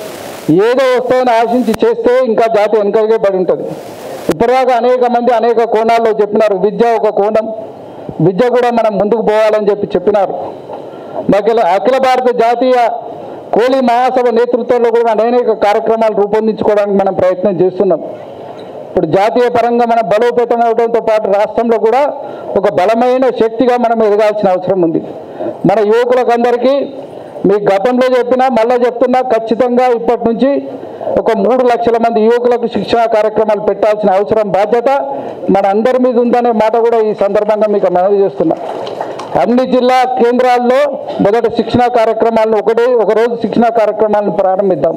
ఏదో వస్తాయని ఆశించి చేస్తే ఇంకా జాతి వెనుకగే పడి ఉంటుంది ఇప్పటిదాకా అనేక మంది అనేక కోణాల్లో చెప్పినారు విద్య ఒక కోణం విద్య కూడా మనం ముందుకు పోవాలని చెప్పి చెప్పినారు అఖిల అఖిల భారత జాతీయ కోలి మహాసభ నేతృత్వంలో కూడా అనేక కార్యక్రమాలు రూపొందించుకోవడానికి మనం ప్రయత్నం చేస్తున్నాం ఇప్పుడు జాతీయ పరంగా మనం బలోపేతం అవడంతో పాటు రాష్ట్రంలో కూడా ఒక బలమైన శక్తిగా మనం ఎదగాల్సిన అవసరం ఉంది మన యువకులకు అందరికీ మీకు గతంలో చెప్పినా మళ్ళీ చెప్తున్నా ఖచ్చితంగా ఇప్పటి నుంచి ఒక మూడు లక్షల మంది యువకులకు శిక్షణ కార్యక్రమాలు పెట్టాల్సిన అవసరం బాధ్యత మన అందరి మీద ఉందనే మాట కూడా ఈ సందర్భంగా మీకు మనవి చేస్తున్నా అన్ని జిల్లా కేంద్రాల్లో మొదట శిక్షణ కార్యక్రమాలను ఒకటే ఒకరోజు శిక్షణ కార్యక్రమాలను ప్రారంభిద్దాం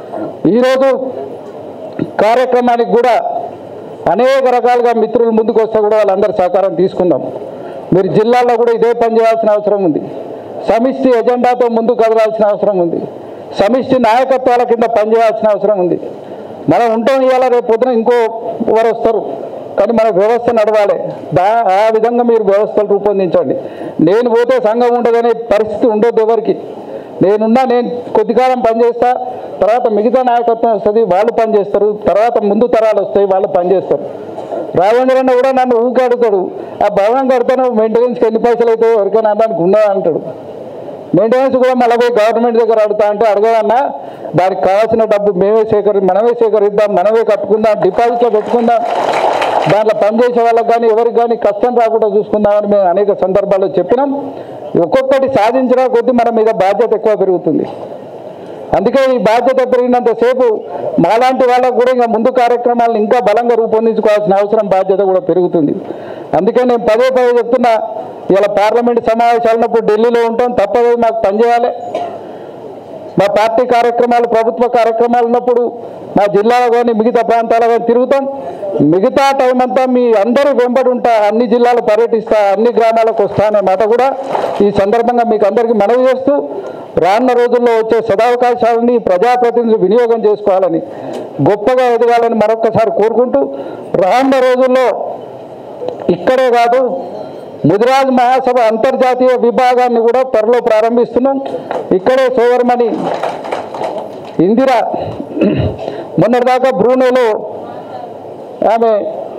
ఈరోజు కార్యక్రమానికి కూడా అనేక రకాలుగా మిత్రులు ముందుకు వస్తే కూడా వాళ్ళందరి సహకారం తీసుకుందాం మీరు జిల్లాలో కూడా ఇదే పని చేయాల్సిన అవసరం ఉంది సమిష్టి ఎజెండాతో ముందుకు కదలాల్సిన అవసరం ఉంది సమిష్టి నాయకత్వాల కింద పనిచేయాల్సిన అవసరం ఉంది మనం ఉంటాం ఇవాళ రేపు పొద్దున ఇంకో ఎవరు వస్తారు కానీ మన వ్యవస్థ నడవాలి దా ఆ విధంగా మీరు వ్యవస్థలు రూపొందించండి నేను పోతే సంఘం ఉండదనే పరిస్థితి ఉండొద్దు ఎవరికి నేనున్నా నేను కొద్ది కాలం పనిచేస్తా తర్వాత మిగతా నాయకత్వం వస్తుంది వాళ్ళు పనిచేస్తారు తర్వాత ముందు తరాలు వస్తాయి వాళ్ళు పనిచేస్తారు రాజేంద్రన్న కూడా నన్ను ఊరికి అడుగుతాడు ఆ భవనం కడతాను మెయింటెనెన్స్కి ఎన్ని పైసలు అవుతాయో ఎవరికైనా అనడానికి ఉన్నదా అంటాడు మెయింటెనెన్స్ కూడా మళ్ళీ పోయి గవర్నమెంట్ దగ్గర అడుగుతా అంటే అడగదన్నా దానికి కావాల్సిన డబ్బు మేమే సేకరి మనమే సేకరిద్దాం మనమే కట్టుకుందాం డిపాజిట్లో పెట్టుకుందాం దాంట్లో పనిచేసే వాళ్ళకి కానీ ఎవరికి కానీ కష్టం రాకుండా చూసుకుందామని మేము అనేక సందర్భాల్లో చెప్పినాం ఒక్కొక్కటి సాధించిన కొద్దీ మన మీద బాధ్యత ఎక్కువ పెరుగుతుంది అందుకే ఈ బాధ్యత పెరిగినంతసేపు మాలాంటి వాళ్ళకు కూడా ఇంకా ముందు కార్యక్రమాలను ఇంకా బలంగా రూపొందించుకోవాల్సిన అవసరం బాధ్యత కూడా పెరుగుతుంది అందుకే నేను పదే పదే చెప్తున్నా ఇలా పార్లమెంట్ సమావేశాలు ఉన్నప్పుడు ఢిల్లీలో ఉంటాం తప్పదు మాకు పనిచేయాలి మా పార్టీ కార్యక్రమాలు ప్రభుత్వ కార్యక్రమాలు ఉన్నప్పుడు మా జిల్లాలో కానీ మిగతా ప్రాంతాల్లో కానీ తిరుగుతాం మిగతా టైం అంతా మీ అందరూ వెంబడి ఉంటా అన్ని జిల్లాలు పర్యటిస్తా అన్ని గ్రామాలకు వస్తా అనే మాట కూడా ఈ సందర్భంగా మీకు అందరికీ మనవి చేస్తూ రానున్న రోజుల్లో వచ్చే సదావకాశాలని ప్రజాప్రతినిధులు వినియోగం చేసుకోవాలని గొప్పగా ఎదగాలని మరొకసారి కోరుకుంటూ రానున్న రోజుల్లో ఇక్కడే కాదు ముదిరాజ్ మహాసభ అంతర్జాతీయ విభాగాన్ని కూడా త్వరలో ప్రారంభిస్తున్నాం ఇక్కడే సోదరమణి ఇందిర మొన్నటిదాకా బ్రూనోలో ఆమె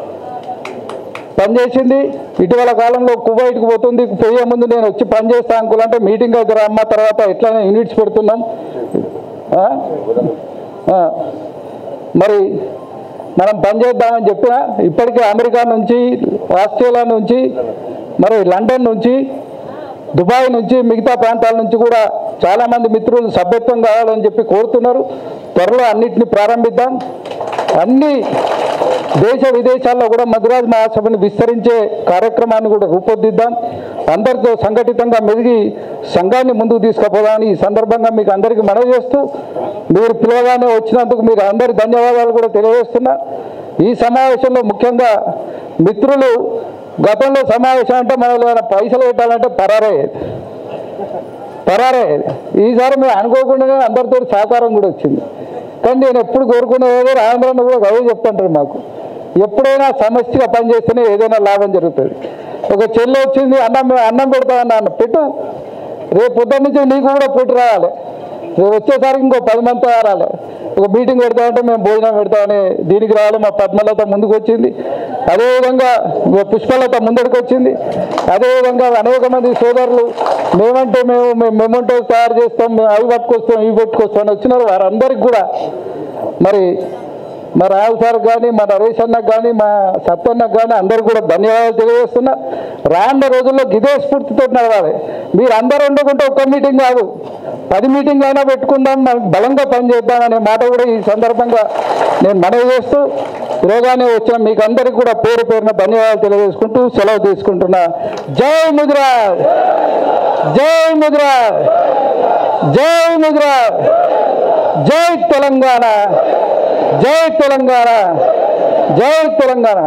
పనిచేసింది ఇటీవల కాలంలో కువైట్కి పోతుంది పోయే ముందు నేను వచ్చి పని చేస్తా అనుకోవాలంటే మీటింగ్ దగ్గర అమ్మ తర్వాత ఎట్లనే యూనిట్స్ పెడుతున్నాం ఆ? ఆ. మరి మనం పనిచేద్దామని చెప్పిన ఇప్పటికే అమెరికా నుంచి ఆస్ట్రేలియా నుంచి మరి లండన్ నుంచి దుబాయ్ నుంచి మిగతా ప్రాంతాల నుంచి కూడా చాలామంది మిత్రులు సభ్యత్వం కావాలని చెప్పి కోరుతున్నారు త్వరలో అన్నిటిని ప్రారంభిద్దాం అన్ని దేశ విదేశాల్లో కూడా మధురాజ్ మహాసభని విస్తరించే కార్యక్రమాన్ని కూడా రూపొందిద్దాం అందరితో సంఘటితంగా మెదిగి సంఘాన్ని ముందుకు తీసుకుపోదామని ఈ సందర్భంగా మీకు అందరికీ మనవి చేస్తూ మీరు పిలవగానే వచ్చినందుకు మీకు అందరి ధన్యవాదాలు కూడా తెలియజేస్తున్నా ఈ సమావేశంలో ముఖ్యంగా మిత్రులు గతంలో సమావేశం అంటే మనలో ఏమైనా పైసలు పెట్టాలంటే పరారయ్యేది పరారయ్యేది ఈసారి మేము అనుకోకుండానే అందరితో సహకారం కూడా వచ్చింది కానీ నేను ఎప్పుడు కోరుకునేది రాజేంద్రన్న కూడా గౌరవ చెప్తుంటారు మాకు ఎప్పుడైనా సమస్యగా పనిచేస్తేనే ఏదైనా లాభం జరుగుతుంది ఒక చెల్లి వచ్చింది అన్నం మేము అన్నం పెడతామన్నా పెట్టు రేపు పొద్దున్న నుంచి నీకు కూడా పెట్టి రావాలి రేపు వచ్చేసరికి ఇంకో పది మందితో రావాలి ఒక మీటింగ్ పెడతామంటే మేము భోజనం పెడతామని దీనికి రావాలి మా పద్మలత ముందుకు వచ్చింది అదేవిధంగా మా పుష్పలత ముందరికి వచ్చింది అదేవిధంగా అనేక మంది సోదరులు మేమంటే మేము మేము మెమంటో తయారు చేస్తాం మేము అవి పట్టుకొస్తాం ఇవి పట్టుకొస్తాం అని వచ్చినారు వారందరికి కూడా మరి మా రావు సార్ కానీ మా నరేష్ అన్నకు కానీ మా సత్యన్నకు కానీ అందరు కూడా ధన్యవాదాలు తెలియజేస్తున్నా రానున్న రోజుల్లో గిదే స్ఫూర్తితో నడవాలి మీరు అందరూ ఉండకుంటే ఒక్క మీటింగ్ కాదు పది మీటింగ్ అయినా పెట్టుకుందాం మనం బలంగా పనిచేద్దాం అనే మాట కూడా ఈ సందర్భంగా నేను మనవి చేస్తూ యోగానే వచ్చిన మీకు అందరికీ కూడా పేరు పేరున ధన్యవాదాలు తెలియజేసుకుంటూ సెలవు తీసుకుంటున్నా జై ముద్రా జై ముద్రా జై ముద్రా జై తెలంగాణ జై తెలంగాణ జై తెలంగాణ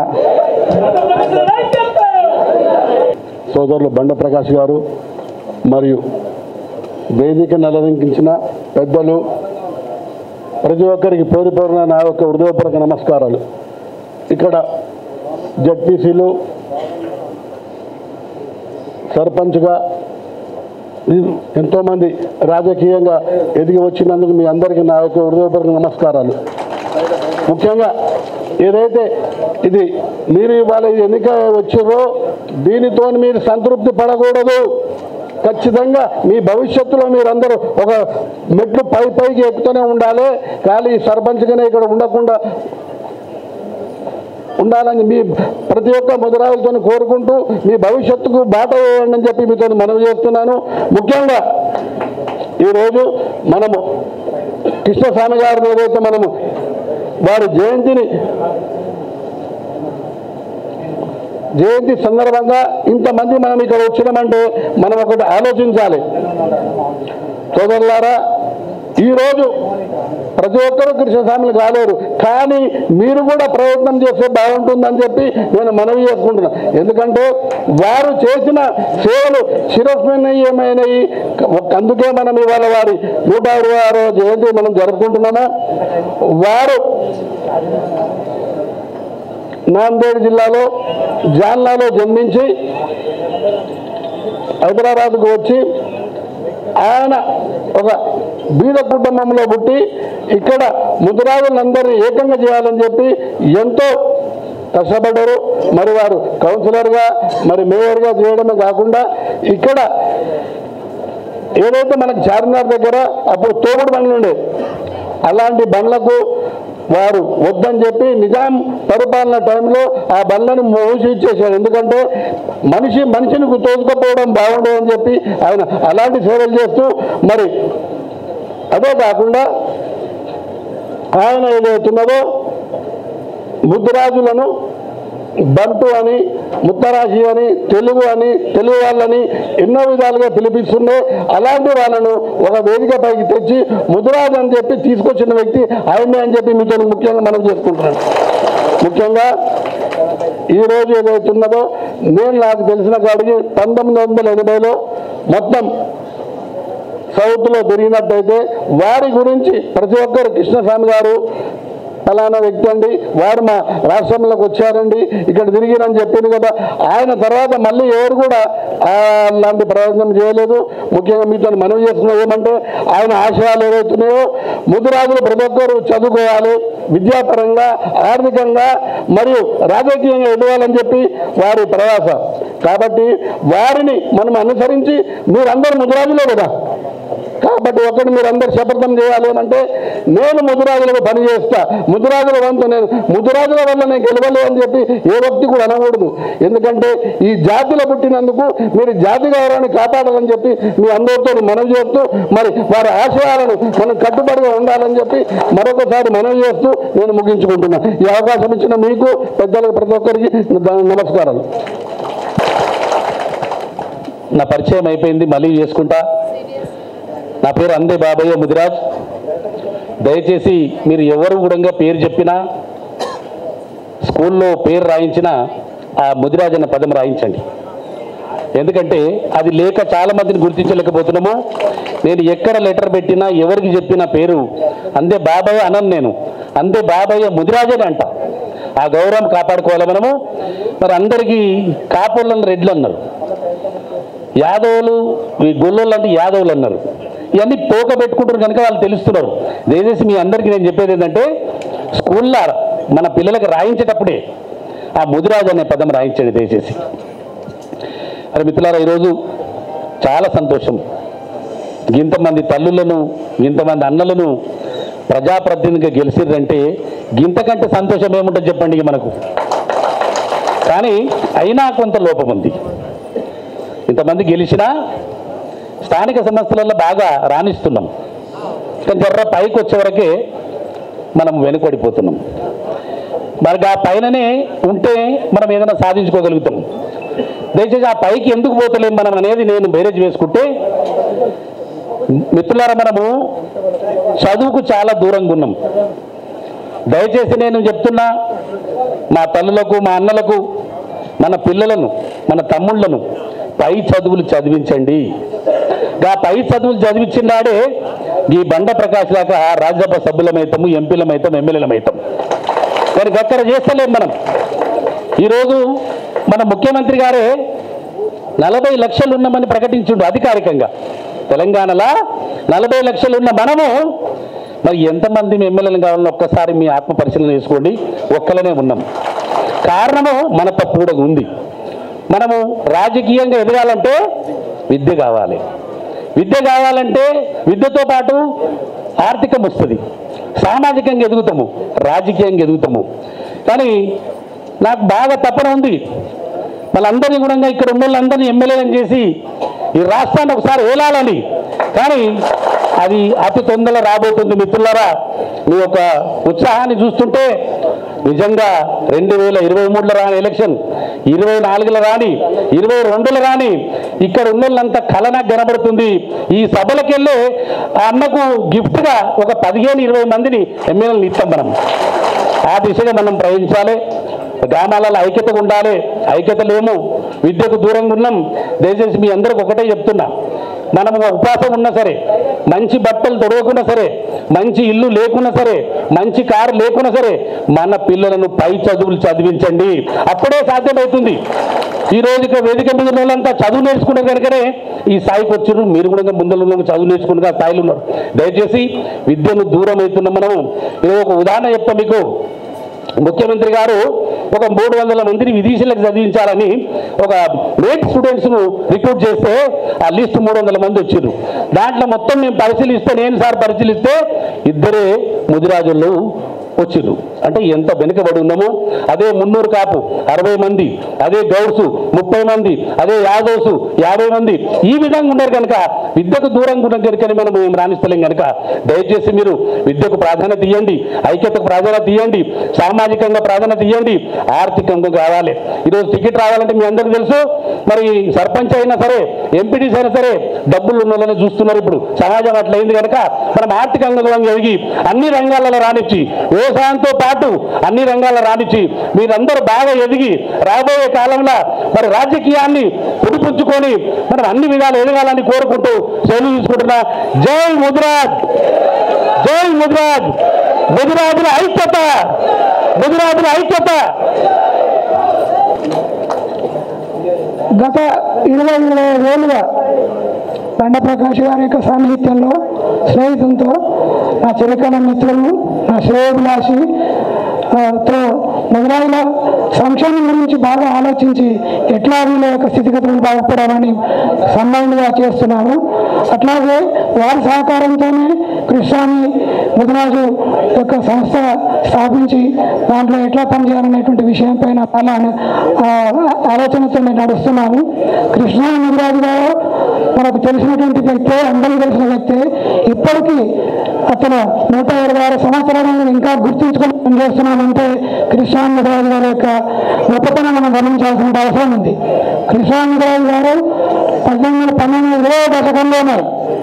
సోదరులు బండ ప్రకాష్ గారు మరియు వేదికను అలంకరించిన పెద్దలు ప్రతి ఒక్కరికి పేరు పేరున నా యొక్క హృదయపూర్వక నమస్కారాలు ఇక్కడ జడ్పీసీలు సర్పంచ్గా ఈ- ఎంతోమంది రాజకీయంగా ఎదిగి వచ్చినందుకు మీ అందరికీ నా యొక్క హృదయపూర్వక నమస్కారాలు ముఖ్యంగా ఏదైతే ఇది మీరు ఇవాళ ఈ ఎన్నిక వచ్చారో దీనితో మీరు సంతృప్తి పడకూడదు ఖచ్చితంగా మీ భవిష్యత్తులో మీరందరూ ఒక మెట్లు పై పైకి ఎక్కుతూనే ఉండాలి ఖాళీ సర్పంచ్గానే ఇక్కడ ఉండకుండా ఉండాలని మీ ప్రతి ఒక్క ముద్రాలతో కోరుకుంటూ మీ భవిష్యత్తుకు బాట వేయండి అని చెప్పి మీతో మనవి చేస్తున్నాను ముఖ్యంగా ఈరోజు మనము కృష్ణస్వామి గారిని ఏదైతే మనము వారి జయంతిని జయంతి సందర్భంగా ఇంతమంది మనం ఇక్కడ వచ్చినామంటే మనం ఒకటి ఆలోచించాలి సోదరులారా ఈరోజు ప్రతి ఒక్కరూ కృష్ణస్వామిని కాలేరు కానీ మీరు కూడా ప్రయత్నం చేస్తే బాగుంటుందని చెప్పి నేను మనవి చేసుకుంటున్నా ఎందుకంటే వారు చేసిన సేవలు శిరస్మరణీయమైనవి అందుకే మనం ఇవాళ వారి నూట ఇరవై ఆరో జయంతి మనం జరుపుకుంటున్నాము వారు నాందేడ్ జిల్లాలో జాన్లాలో జన్మించి హైదరాబాద్కు వచ్చి ఆయన ఒక బీద కుటుంబంలో పుట్టి ఇక్కడ ముద్రాజులందరినీ ఏకంగా చేయాలని చెప్పి ఎంతో కష్టపడ్డారు మరి వారు కౌన్సిలర్గా మరి మేయర్గా చేయడమే కాకుండా ఇక్కడ ఏదైతే మనకు చార్మినార్ దగ్గర అప్పుడు తోపుడు బండ్లు ఉండే అలాంటి బండ్లకు వారు వద్దని చెప్పి నిజాం పరిపాలన టైంలో ఆ బండ్లను మూసి ఇచ్చేసాడు ఎందుకంటే మనిషి మనిషిని తోసుకపోవడం బాగుండదని చెప్పి ఆయన అలాంటి సేవలు చేస్తూ మరి అదే కాకుండా ఆయన ఏదైతున్నదో ముద్దురాజులను బంటు అని ముత్తరాశి అని తెలుగు అని తెలుగు వాళ్ళని ఎన్నో విధాలుగా పిలిపిస్తుండే అలాంటి వాళ్ళను ఒక వేదిక పైకి తెచ్చి ముద్దురాజు అని చెప్పి తీసుకొచ్చిన వ్యక్తి ఆయనే అని చెప్పి మీతో ముఖ్యంగా మనం చేసుకుంటున్నాను ముఖ్యంగా ఈ రోజు ఏదైతున్నదో నేను నాకు తెలిసిన కాడికి పంతొమ్మిది వందల ఎనభైలో మొత్తం సౌత్లో తిరిగినట్టయితే వారి గురించి ప్రతి ఒక్కరు కృష్ణస్వామి గారు ఫలానా వ్యక్తి అండి వారు మా రాష్ట్రంలోకి వచ్చారండి ఇక్కడ తిరిగిరని చెప్పింది కదా ఆయన తర్వాత మళ్ళీ ఎవరు కూడా ఆ, అలాంటి ప్రయత్నం చేయలేదు ముఖ్యంగా మీతో మనవి చేస్తున్నది ఏమంటే ఆయన ఆశయాలు ఏవైతున్నాయో ముద్దురాజులు ప్రతి ఒక్కరు చదువుకోవాలి విద్యాపరంగా ఆర్థికంగా మరియు రాజకీయంగా ఎదగాలని చెప్పి వారి ప్రయాస కాబట్టి వారిని మనం అనుసరించి మీరందరూ ముద్దురాజులే కదా కాబట్టి ఒకటి మీరు అందరు శపథం చేయాలి అని అంటే నేను ముదురాజులకు పని చేస్తా ముదురాజుల వంతు నేను ముదురాజుల వల్ల నేను గెలవలే అని చెప్పి ఏ వ్యక్తి కూడా అనకూడదు ఎందుకంటే ఈ జాతిలో పుట్టినందుకు మీరు జాతి గౌరవాన్ని కాపాడాలని చెప్పి మీ అందరితో మనవి చేస్తూ మరి వారి ఆశయాలను మనం కట్టుబడిగా ఉండాలని చెప్పి మరొకసారి మనవి చేస్తూ నేను ముగించుకుంటున్నా ఈ అవకాశం ఇచ్చిన మీకు పెద్దలకు ప్రతి ఒక్కరికి ద- నమస్కారాలు నా పరిచయం అయిపోయింది మళ్ళీ చేసుకుంటా నా పేరు అందే బాబయ్య ముదిరాజ్ దయచేసి మీరు ఎవరు కూడా పేరు చెప్పినా స్కూల్లో పేరు రాయించినా ఆ ముదిరాజ్ అనే పదం రాయించండి ఎందుకంటే అది లేక చాలా మందిని గుర్తించలేకపోతున్నాము నేను ఎక్కడ లెటర్ పెట్టినా ఎవరికి చెప్పిన పేరు అందే బాబయ్య అనను నేను అందే బాబయ్య ముదిరాజ్ అని అంట ఆ గౌరవం కాపాడుకోవాలి మనము మరి అందరికీ కాపులను రెడ్లు అన్నారు యాదవులు ఈ గొల్లోళ్ళు అంటే యాదవులు అన్నారు ఇవన్నీ పోక పెట్టుకుంటారు కనుక వాళ్ళు తెలుస్తున్నారు దయచేసి మీ అందరికీ నేను చెప్పేది ఏంటంటే స్కూల్లో మన పిల్లలకు రాయించేటప్పుడే ఆ ముదిరాజు అనే పదం రాయించండి దయచేసి అరే మిత్రులారా ఈరోజు చాలా సంతోషం ఇంతమంది తల్లులను ఇంతమంది అన్నలను ప్రజాప్రతినిధిగా గెలిచిర్రంటే గింతకంటే సంతోషం ఏముంటుంది చెప్పండి ఇక మనకు కానీ అయినా కొంత లోపం ఉంది ఇంతమంది గెలిచినా స్థానిక సంస్థలలో బాగా రాణిస్తున్నాం కానీ జర్ర పైకి వచ్చే వరకే మనం వెనుకబడిపోతున్నాం మరి ఆ పైననే ఉంటే మనం ఏదైనా సాధించుకోగలుగుతాం దయచేసి ఆ పైకి ఎందుకు పోతలేం మనం అనేది నేను బేరేజ్ వేసుకుంటే మిత్రులారా మనము చదువుకు చాలా దూరంగా ఉన్నాం దయచేసి నేను చెప్తున్నా మా తల్లులకు మా అన్నలకు మన పిల్లలను మన తమ్ముళ్ళను పై చదువులు చదివించండి ఆ పై చదువులు చదివించినాడే ఈ బండ ప్రకాష్ దాకా రాజ్యసభ సభ్యులమైతాము ఎంపీలమైతాం ఎమ్మెల్యేలమైతాం కానీ అక్కడ చేస్తలేం మనం ఈరోజు మన ముఖ్యమంత్రి గారే నలభై లక్షలు ఉన్నామని ప్రకటించుండు అధికారికంగా తెలంగాణలో నలభై లక్షలు ఉన్న మనము మరి ఎంతమంది ఎమ్మెల్యేలు కావాలని ఒక్కసారి మీ ఆత్మ పరిశీలన చేసుకోండి ఒక్కలనే ఉన్నాం కారణము మన తప్పు కూడా ఉంది మనము రాజకీయంగా ఎదగాలంటే విద్య కావాలి విద్య కావాలంటే విద్యతో పాటు ఆర్థికం వస్తుంది సామాజికంగా ఎదుగుతాము రాజకీయంగా ఎదుగుతాము కానీ నాకు బాగా తపన ఉంది వాళ్ళందరినీ కూడా ఇక్కడ ఉన్న వాళ్ళందరినీ ఎమ్మెల్యేలను చేసి ఈ రాష్ట్రాన్ని ఒకసారి ఏలాలని కానీ అది అతి తొందరలో రాబోతుంది మిత్రులారా మీ యొక్క ఉత్సాహాన్ని చూస్తుంటే నిజంగా రెండు వేల ఇరవై మూడులో రాని ఎలక్షన్ ఇరవై నాలుగులో రాని ఇరవై రెండులో రాని ఇక్కడ ఉన్న వాళ్ళంతా కళ నాకు కనబడుతుంది ఈ సభలకు వెళ్ళే ఆ అన్నకు గిఫ్ట్గా ఒక పదిహేను ఇరవై మందిని ఎమ్మెల్యేలను ఇస్తాం మనం ఆ దిశగా మనం ప్రవహించాలి గ్రామాలలో ఐక్యత ఉండాలి ఐక్యత లేము విద్యకు దూరంగా ఉన్నాం దయచేసి మీ అందరికి ఒకటే చెప్తున్నా మనం ఉపవాసం ఉన్నా సరే మంచి బట్టలు తొడవకున్నా సరే మంచి ఇల్లు లేకున్నా సరే మంచి కారు లేకున్నా సరే మన పిల్లలను పై చదువులు చదివించండి అప్పుడే సాధ్యమవుతుంది ఈ రోజు ఇక వేదిక మీద ఉన్న వాళ్ళంతా చదువు నేర్చుకునే కనుకనే ఈ స్థాయికి వచ్చారు మీరు కూడా ముందర ఉన్న చదువు నేర్చుకుని స్థాయిలో ఉన్నారు దయచేసి విద్యను దూరం అవుతున్నాం మనము ఇది ఒక ఉదాహరణ చెప్తా మీకు ముఖ్యమంత్రి గారు ఒక మూడు వందల మందిని విదేశీలకు చదివించాలని ఒక గ్రేట్ స్టూడెంట్స్ను రిక్రూట్ చేస్తే ఆ లిస్ట్ మూడు వందల మంది వచ్చారు దాంట్లో మొత్తం మేము పరిశీలిస్తే నేను సార్ పరిశీలిస్తే ఇద్దరే ముదిరాజులు వచ్చిండ్రు అంటే ఎంత వెనుకబడి ఉన్నామో అదే మున్నూరు కాపు అరవై మంది అదే గౌడ్సు ముప్పై మంది అదే యాదవ్సు యాభై మంది ఈ విధంగా ఉన్నారు కనుక విద్యకు దూరంగా ఉన్న కనుక మనం ఏం రాణిస్తలేం కనుక దయచేసి మీరు విద్యకు ప్రాధాన్యత ఇవ్వండి ఐక్యతకు ప్రాధాన్యత ఇవ్వండి సామాజికంగా ప్రాధాన్యత ఇవ్వండి ఆర్థికంగా కావాలి ఈరోజు టికెట్ రావాలంటే మీ అందరికీ తెలుసు మరి సర్పంచ్ అయినా సరే ఎంపీటీస్ అయినా సరే డబ్బులు ఉన్న వాళ్ళని చూస్తున్నారు ఇప్పుడు సమాజం అట్లయింది కనుక మనం ఆర్థికంగా కూడా ఎదిగి అన్ని రంగాలలో రానిచ్చి వ్యవసాయంతో పాటు అన్ని రంగాల్లో రానిచ్చి మీరందరూ బాగా ఎదిగి రాబోయే కాలంలో మరి రాజకీయాన్ని పుడిపుంచుకొని మనం అన్ని విధాలు ఎదగాలని కోరుకుంటూ సెలవు తీసుకుంటున్నా జై ముదిరాజ్ జై ముదిరాజ్ ముదిరాజుల ఐక్యత ముదిరాజుల ఐక్యత గత ఇరవై ఇరవై ఏళ్ళుగా బండ ప్రకాష్ గారి యొక్క సాన్నిహిత్యంలో స్నేహితులతో నా చిరకాల మిత్రులు నా శ్రేయోభిలాషి ఆ, తో మొదలైన సంక్షేమం గురించి బాగా ఆలోచించి ఎట్లా వీళ్ళ యొక్క స్థితిగతులు బాగుపడాలని సంబంధంగా చేస్తున్నాము అట్లాగే వారి సహకారంతోనే కృష్ణాని ముదిరాజు యొక్క సంస్థ స్థాపించి దాంట్లో ఎట్లా పనిచేయాలనేటువంటి విషయం పైన చాలా ఆ, ఆలోచనతో మేము నడుస్తున్నాము కృష్ణా ముదిరాజు గారు మనకు తెలిసినటువంటి వ్యక్తే అందరికీ తెలిసిన వ్యక్తే ఇప్పటికీ అతను నూట ఇరవై ఆరు సంవత్సరాలను ఇంకా గుర్తుంచుకొని పనిచేస్తున్నామంటే కృష్ణాంగరాజు గారి యొక్క గొప్పతనం మనం గమనించాల్సిన అవసరం ఉంది కృష్ణాంగరాజు గారు పద్దెనిమిది వందల పన్నెండు ఇరవై దశకంలోనే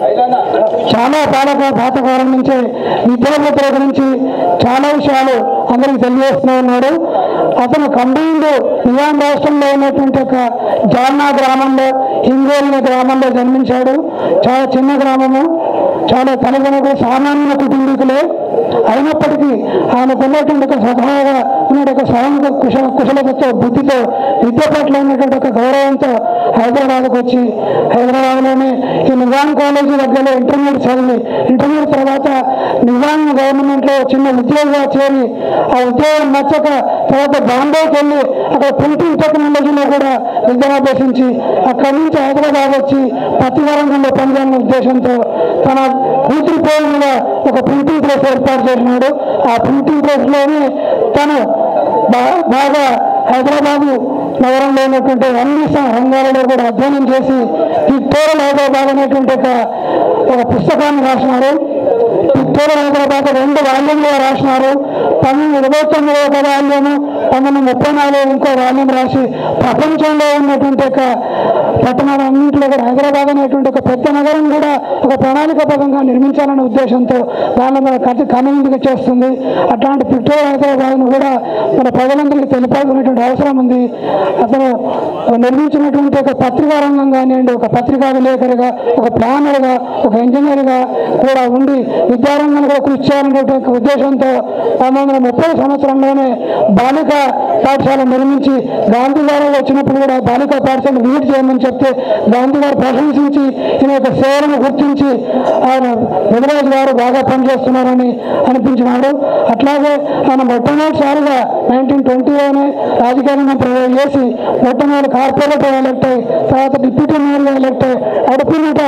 చాలా పాలక పాతకాలం నుంచే విద్యాభద్ర గురించి చాలా విషయాలు అందరికి తెలియజేస్తూ ఉన్నాడు అతను కంబైన్డ్ నిజాం రాష్ట్రంలో ఉన్నటువంటి ఒక జాల్నా గ్రామంలో హింగోలి గ్రామంలో జన్మించాడు చాలా చిన్న గ్రామము చాలా తల్లిదండ్రులు సామాన్య కుటుంబీకులే అయినప్పటికీ ఆయనకు ఉన్నటువంటి ఒక స్వతహాగా ఉన్నటువంటి ఒక స్వయం కుశల కుశలతతో బుద్ధితో విద్య పట్ల ఉన్నటువంటి ఒక గౌరవంతో హైదరాబాద్కు వచ్చి హైదరాబాద్లోనే ఈ నిజాం కాలేజీ దగ్గరలో ఇంటర్మీడియట్ చదివి ఇంటర్మీడియట్ తర్వాత నిజాం గవర్నమెంట్లో చిన్న ఉద్యోగిగా చేరి ఆ ఉద్యోగం నచ్చక తర్వాత బాంబేకి వెళ్ళి అక్కడ ప్రింటింగ్ టెక్నాలజీలో కూడా విద్యను అభ్యసించి అక్కడి నుంచి హైదరాబాద్ వచ్చి పత్రికా రంగంలో పనిచేయాలనే ఉద్దేశంతో తన కూతురు పేరు మీద ఒక ప్రింటింగ్ ప్రెస్ ఏర్పాటు చేసినాడు ఆ ప్రింటింగ్ ప్రెస్లోనే తను బా- బాగా హైదరాబాదు నగరంలో ఉన్నటువంటి అన్ని స- రంగాలలో కూడా అధ్యయనం చేసి పిక్టోరల్ హైదరాబాద్ అనేటువంటి ఒక ఒక పుస్తకాన్ని రాసినారు పిక్టోరల్ హైదరాబాద్ రెండు వాల్యూమ్లుగా రాసినారు పంతొమ్మిది ఇరవై తొమ్మిది ఒక వాల్యూము పంతొమ్మిది ముప్పై నాలుగు ఇంకో వాల్యూమ్ రాసి ప్రపంచంలో ఉన్నటువంటి ఒక పట్టణాలన్నింటిలో కూడా హైదరాబాద్ అనేటువంటి ఒక పెద్ద నగరం కూడా ఒక ప్రణాళికాబద్ధంగా నిర్మించాలనే ఉద్దేశంతో దానిలో మన కథ కనువిందుగా చేస్తుంది అట్లాంటి పిక్టోరియల్ హైదరాబాద్ను కూడా మన ప్రజలందరికీ తెలిపాల్సినటువంటి అవసరం ఉంది అతను నిర్మించినటువంటి ఒక పత్రికా రంగం కానివ్వండి ఒక పత్రికా విలేకరిగా ఒక ప్లానర్గా ఒక ఇంజనీర్గా కూడా ఉండి విద్యారంగంలో కృషి చేయాలనేటువంటి ఒక ఉద్దేశంతో పంతొమ్మిది వందల ముప్పై సంవత్సరంలోనే బాలికా పాఠశాల నిర్మించి గాంధీ గారు వచ్చినప్పుడు కూడా బాలికా పాఠశాల లీడ్ చేయమని చెప్తే గాంధీ గారు ప్రశంసించి ఈయన యొక్క సేవలను గుర్తించి ఆయన ముదిరాజు గారు బాగా పనిచేస్తున్నారని అనిపించినాడు అట్లాగే ఆయన మొట్టమొదటిసారిగా నైన్టీన్ ట్వంటీలోనే రాజకీయాలను ప్రవేశం చేసి మొట్టమొదటి కార్పొరేటర్ ఎలక్ట్ అయ్యి తర్వాత డిప్యూటీ మేయర్గా ఎలక్ట్ అయ్యి అడుపునట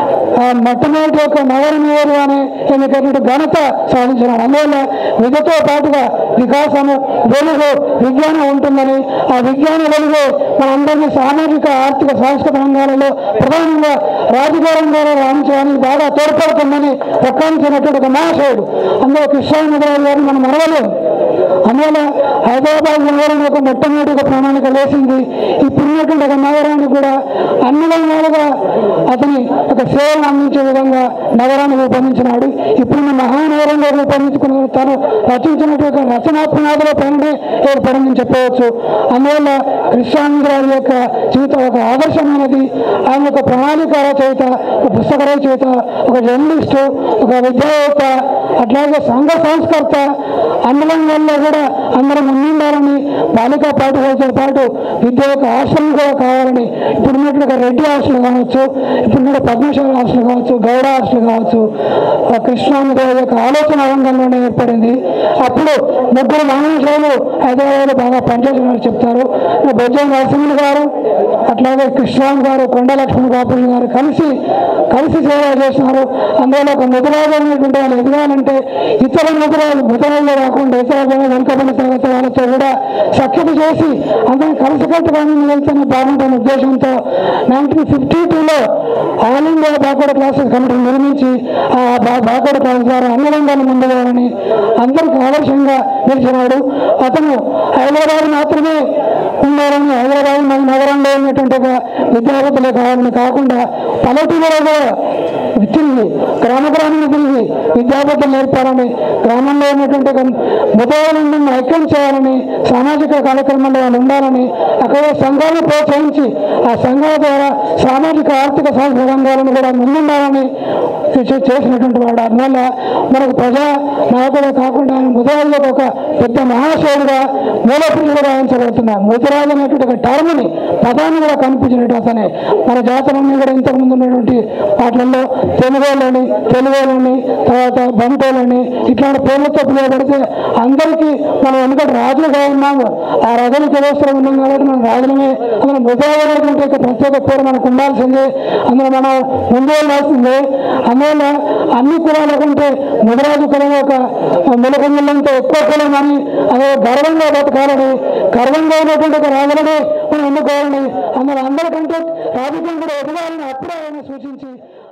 ఆ మొట్టమొదటి యొక్క నగర మేయర్గానే ఎన్నికైనటువంటి ఘనత సాధించినాడు అందువల్ల విధితో పాటుగా వికాసము వెలుగు విజ్ఞానం ఉంటుందని ఆ విజ్ఞాన వెలుగు మనందరినీ సామాజిక ఆర్థిక సాంస్కృతిక రంగాలలో ప్రధానంగా రాజకీయ రంగంలో రాణించడానికి బాగా తోడ్పడుతుందని ప్రకటించినటువంటి ఒక మహాశయుడు అందులో కృష్ణానగరాజు గారిని మనం మరవలేము అందువల్ల హైదరాబాద్ నగరం ఒక మొట్టమొదటి ఒక ప్రణాళిక వేసింది ఇప్పుడున్నటువంటి ఒక నగరాన్ని కూడా అన్ని రంగాలుగా అతని ఒక సేవలు అందించే విధంగా నగరాన్ని రూపొందించినాడు ఇప్పుడున్న మహానగరంగా రూపొందించుకున్న తను రచించినటువంటి రచనా పునాదుల పైననే ఏర్పడిందని చెప్పవచ్చు అందువల్ల కృష్ణాంధ్రాజు యొక్క జీవితం ఒక ఆదర్శమైనది ఆయన ఒక ప్రణాళిక రచయిత ఒక పుస్తక రచయిత ఒక జర్నలిస్టు ఒక విద్యావేత్త అట్లాగే సంఘ సంస్కర్త అన్ని రంగాల్లో కూడా అందరూ ముందుండాలని బాలికా పాఠశాలతో పాటు విద్య యొక్క హాస్టల్ కూడా కావాలని ఇప్పుడు ఉన్నటువంటి రెడ్డి హాస్టల్ కావచ్చు ఇప్పుడు పద్మశాల హాస్టల్ కావచ్చు గౌడ హాస్టల్ కావచ్చు ఆ కృష్ణాంధ్రాజు యొక్క ఆలోచన రంగంలోనే ఏర్పడింది అప్పుడు ముగ్గురు మహాశయులు హైదరాబాద్లో బాగా పనిచేసినారు చెప్తారు బొజ్జ నరసింహులు గారు అట్లాగే కృష్ణాన్ గారు కొండ లక్ష్మణ్ బాపూజీ గారు కలిసి కలిసి సేవ చేసినారు అందువల్ల ఒక ముద్రాజు అనేటువంటి వాళ్ళు ఎదగాలంటే ఇతర ముద్రాలు ముద్రాల్లో కాకుండా ఇతర వెనుకబడిన తరగతి వాళ్ళతో కూడా సఖ్యత చేసి అందరం కలిసికట్టుగా వెళ్తేనే బాగుంటున్న ఉద్దేశంతో నైన్టీన్ ఫిఫ్టీ టూలో all India backward classes committee నిర్మించి ఆ బా- బ్యాక్వర్డ్ క్లాస్ ద్వారా అన్ని రంగాలు ముందుగాలని అందరికీ ఆదర్శంగా నిలిచినాడు అతను హైదరాబాద్ మాత్రమే ఉండాలని హైదరాబాద్ మన నగరంలో ఉన్నటువంటి ఒక విద్యార్థులే కావాలని కాకుండా పల్లెటూరులో కూడా తిరిగి గ్రామ గ్రామాన్ని తిరిగి విద్యార్థులు నేర్పాలని గ్రామంలో ఉన్నటువంటి ఒక ముదోళను ఐక్యం చేయాలని సామాజిక కార్యక్రమాల్లో వాళ్ళు ఉండాలని అక్కడ సంఘాలను ప్రోత్సహించి ఆ సంఘాల ద్వారా సామాజిక ఆర్థిక సాంస్కృతిక రంగాలను కూడా ముందుండాలని చే- చేసినటువంటి వాడు అందువల్ల మనకు ప్రజా నాయకుడే కాకుండా ఆయన ముదరాజులో ఒక పెద్ద మహాశయుడుగా మూలపురుషుడుగా భావించబడుతున్నాం ముదరాజు అనేటువంటి ఒక టర్మ్ని పదాన్ని కూడా కనిపించినట్టు అతనే మన జాతరన్నీ కూడా ఇంతకు ముందు ఉన్నటువంటి వాటిల్లో తెలుగోళ్ళని తెలుగోళ్ళని తర్వాత బంటోళ్ళని ఇట్లాంటి పేర్లతో పిలువబడితే అందరికీ మనం ఎందుకంటే రాజులుగా ఉన్నాము ఆ రజని కులవస్త్రం ఉన్నాం కాబట్టి మనం రాజులమే అందులో ముద్రాజనేటువంటి ఒక ప్రత్యేక పేరు మనకు ఉండాల్సిందే అందులో మనం ముందు వెళ్ళాల్సిందే అందువల్ల అన్ని కులాల కంటే ముదిరాజు కులం ఒక ములకొండలంతా ఎక్కువ కులం అని అదే గర్వంగా బతకాలని గర్వంగా ఉన్నటువంటి ఒక రాజులని మనం ఎన్నుకోవాలని అందులో అందరికంటే రాజకీయం కూడా ఎదగాలని అప్పుడే ఆయన సూచించి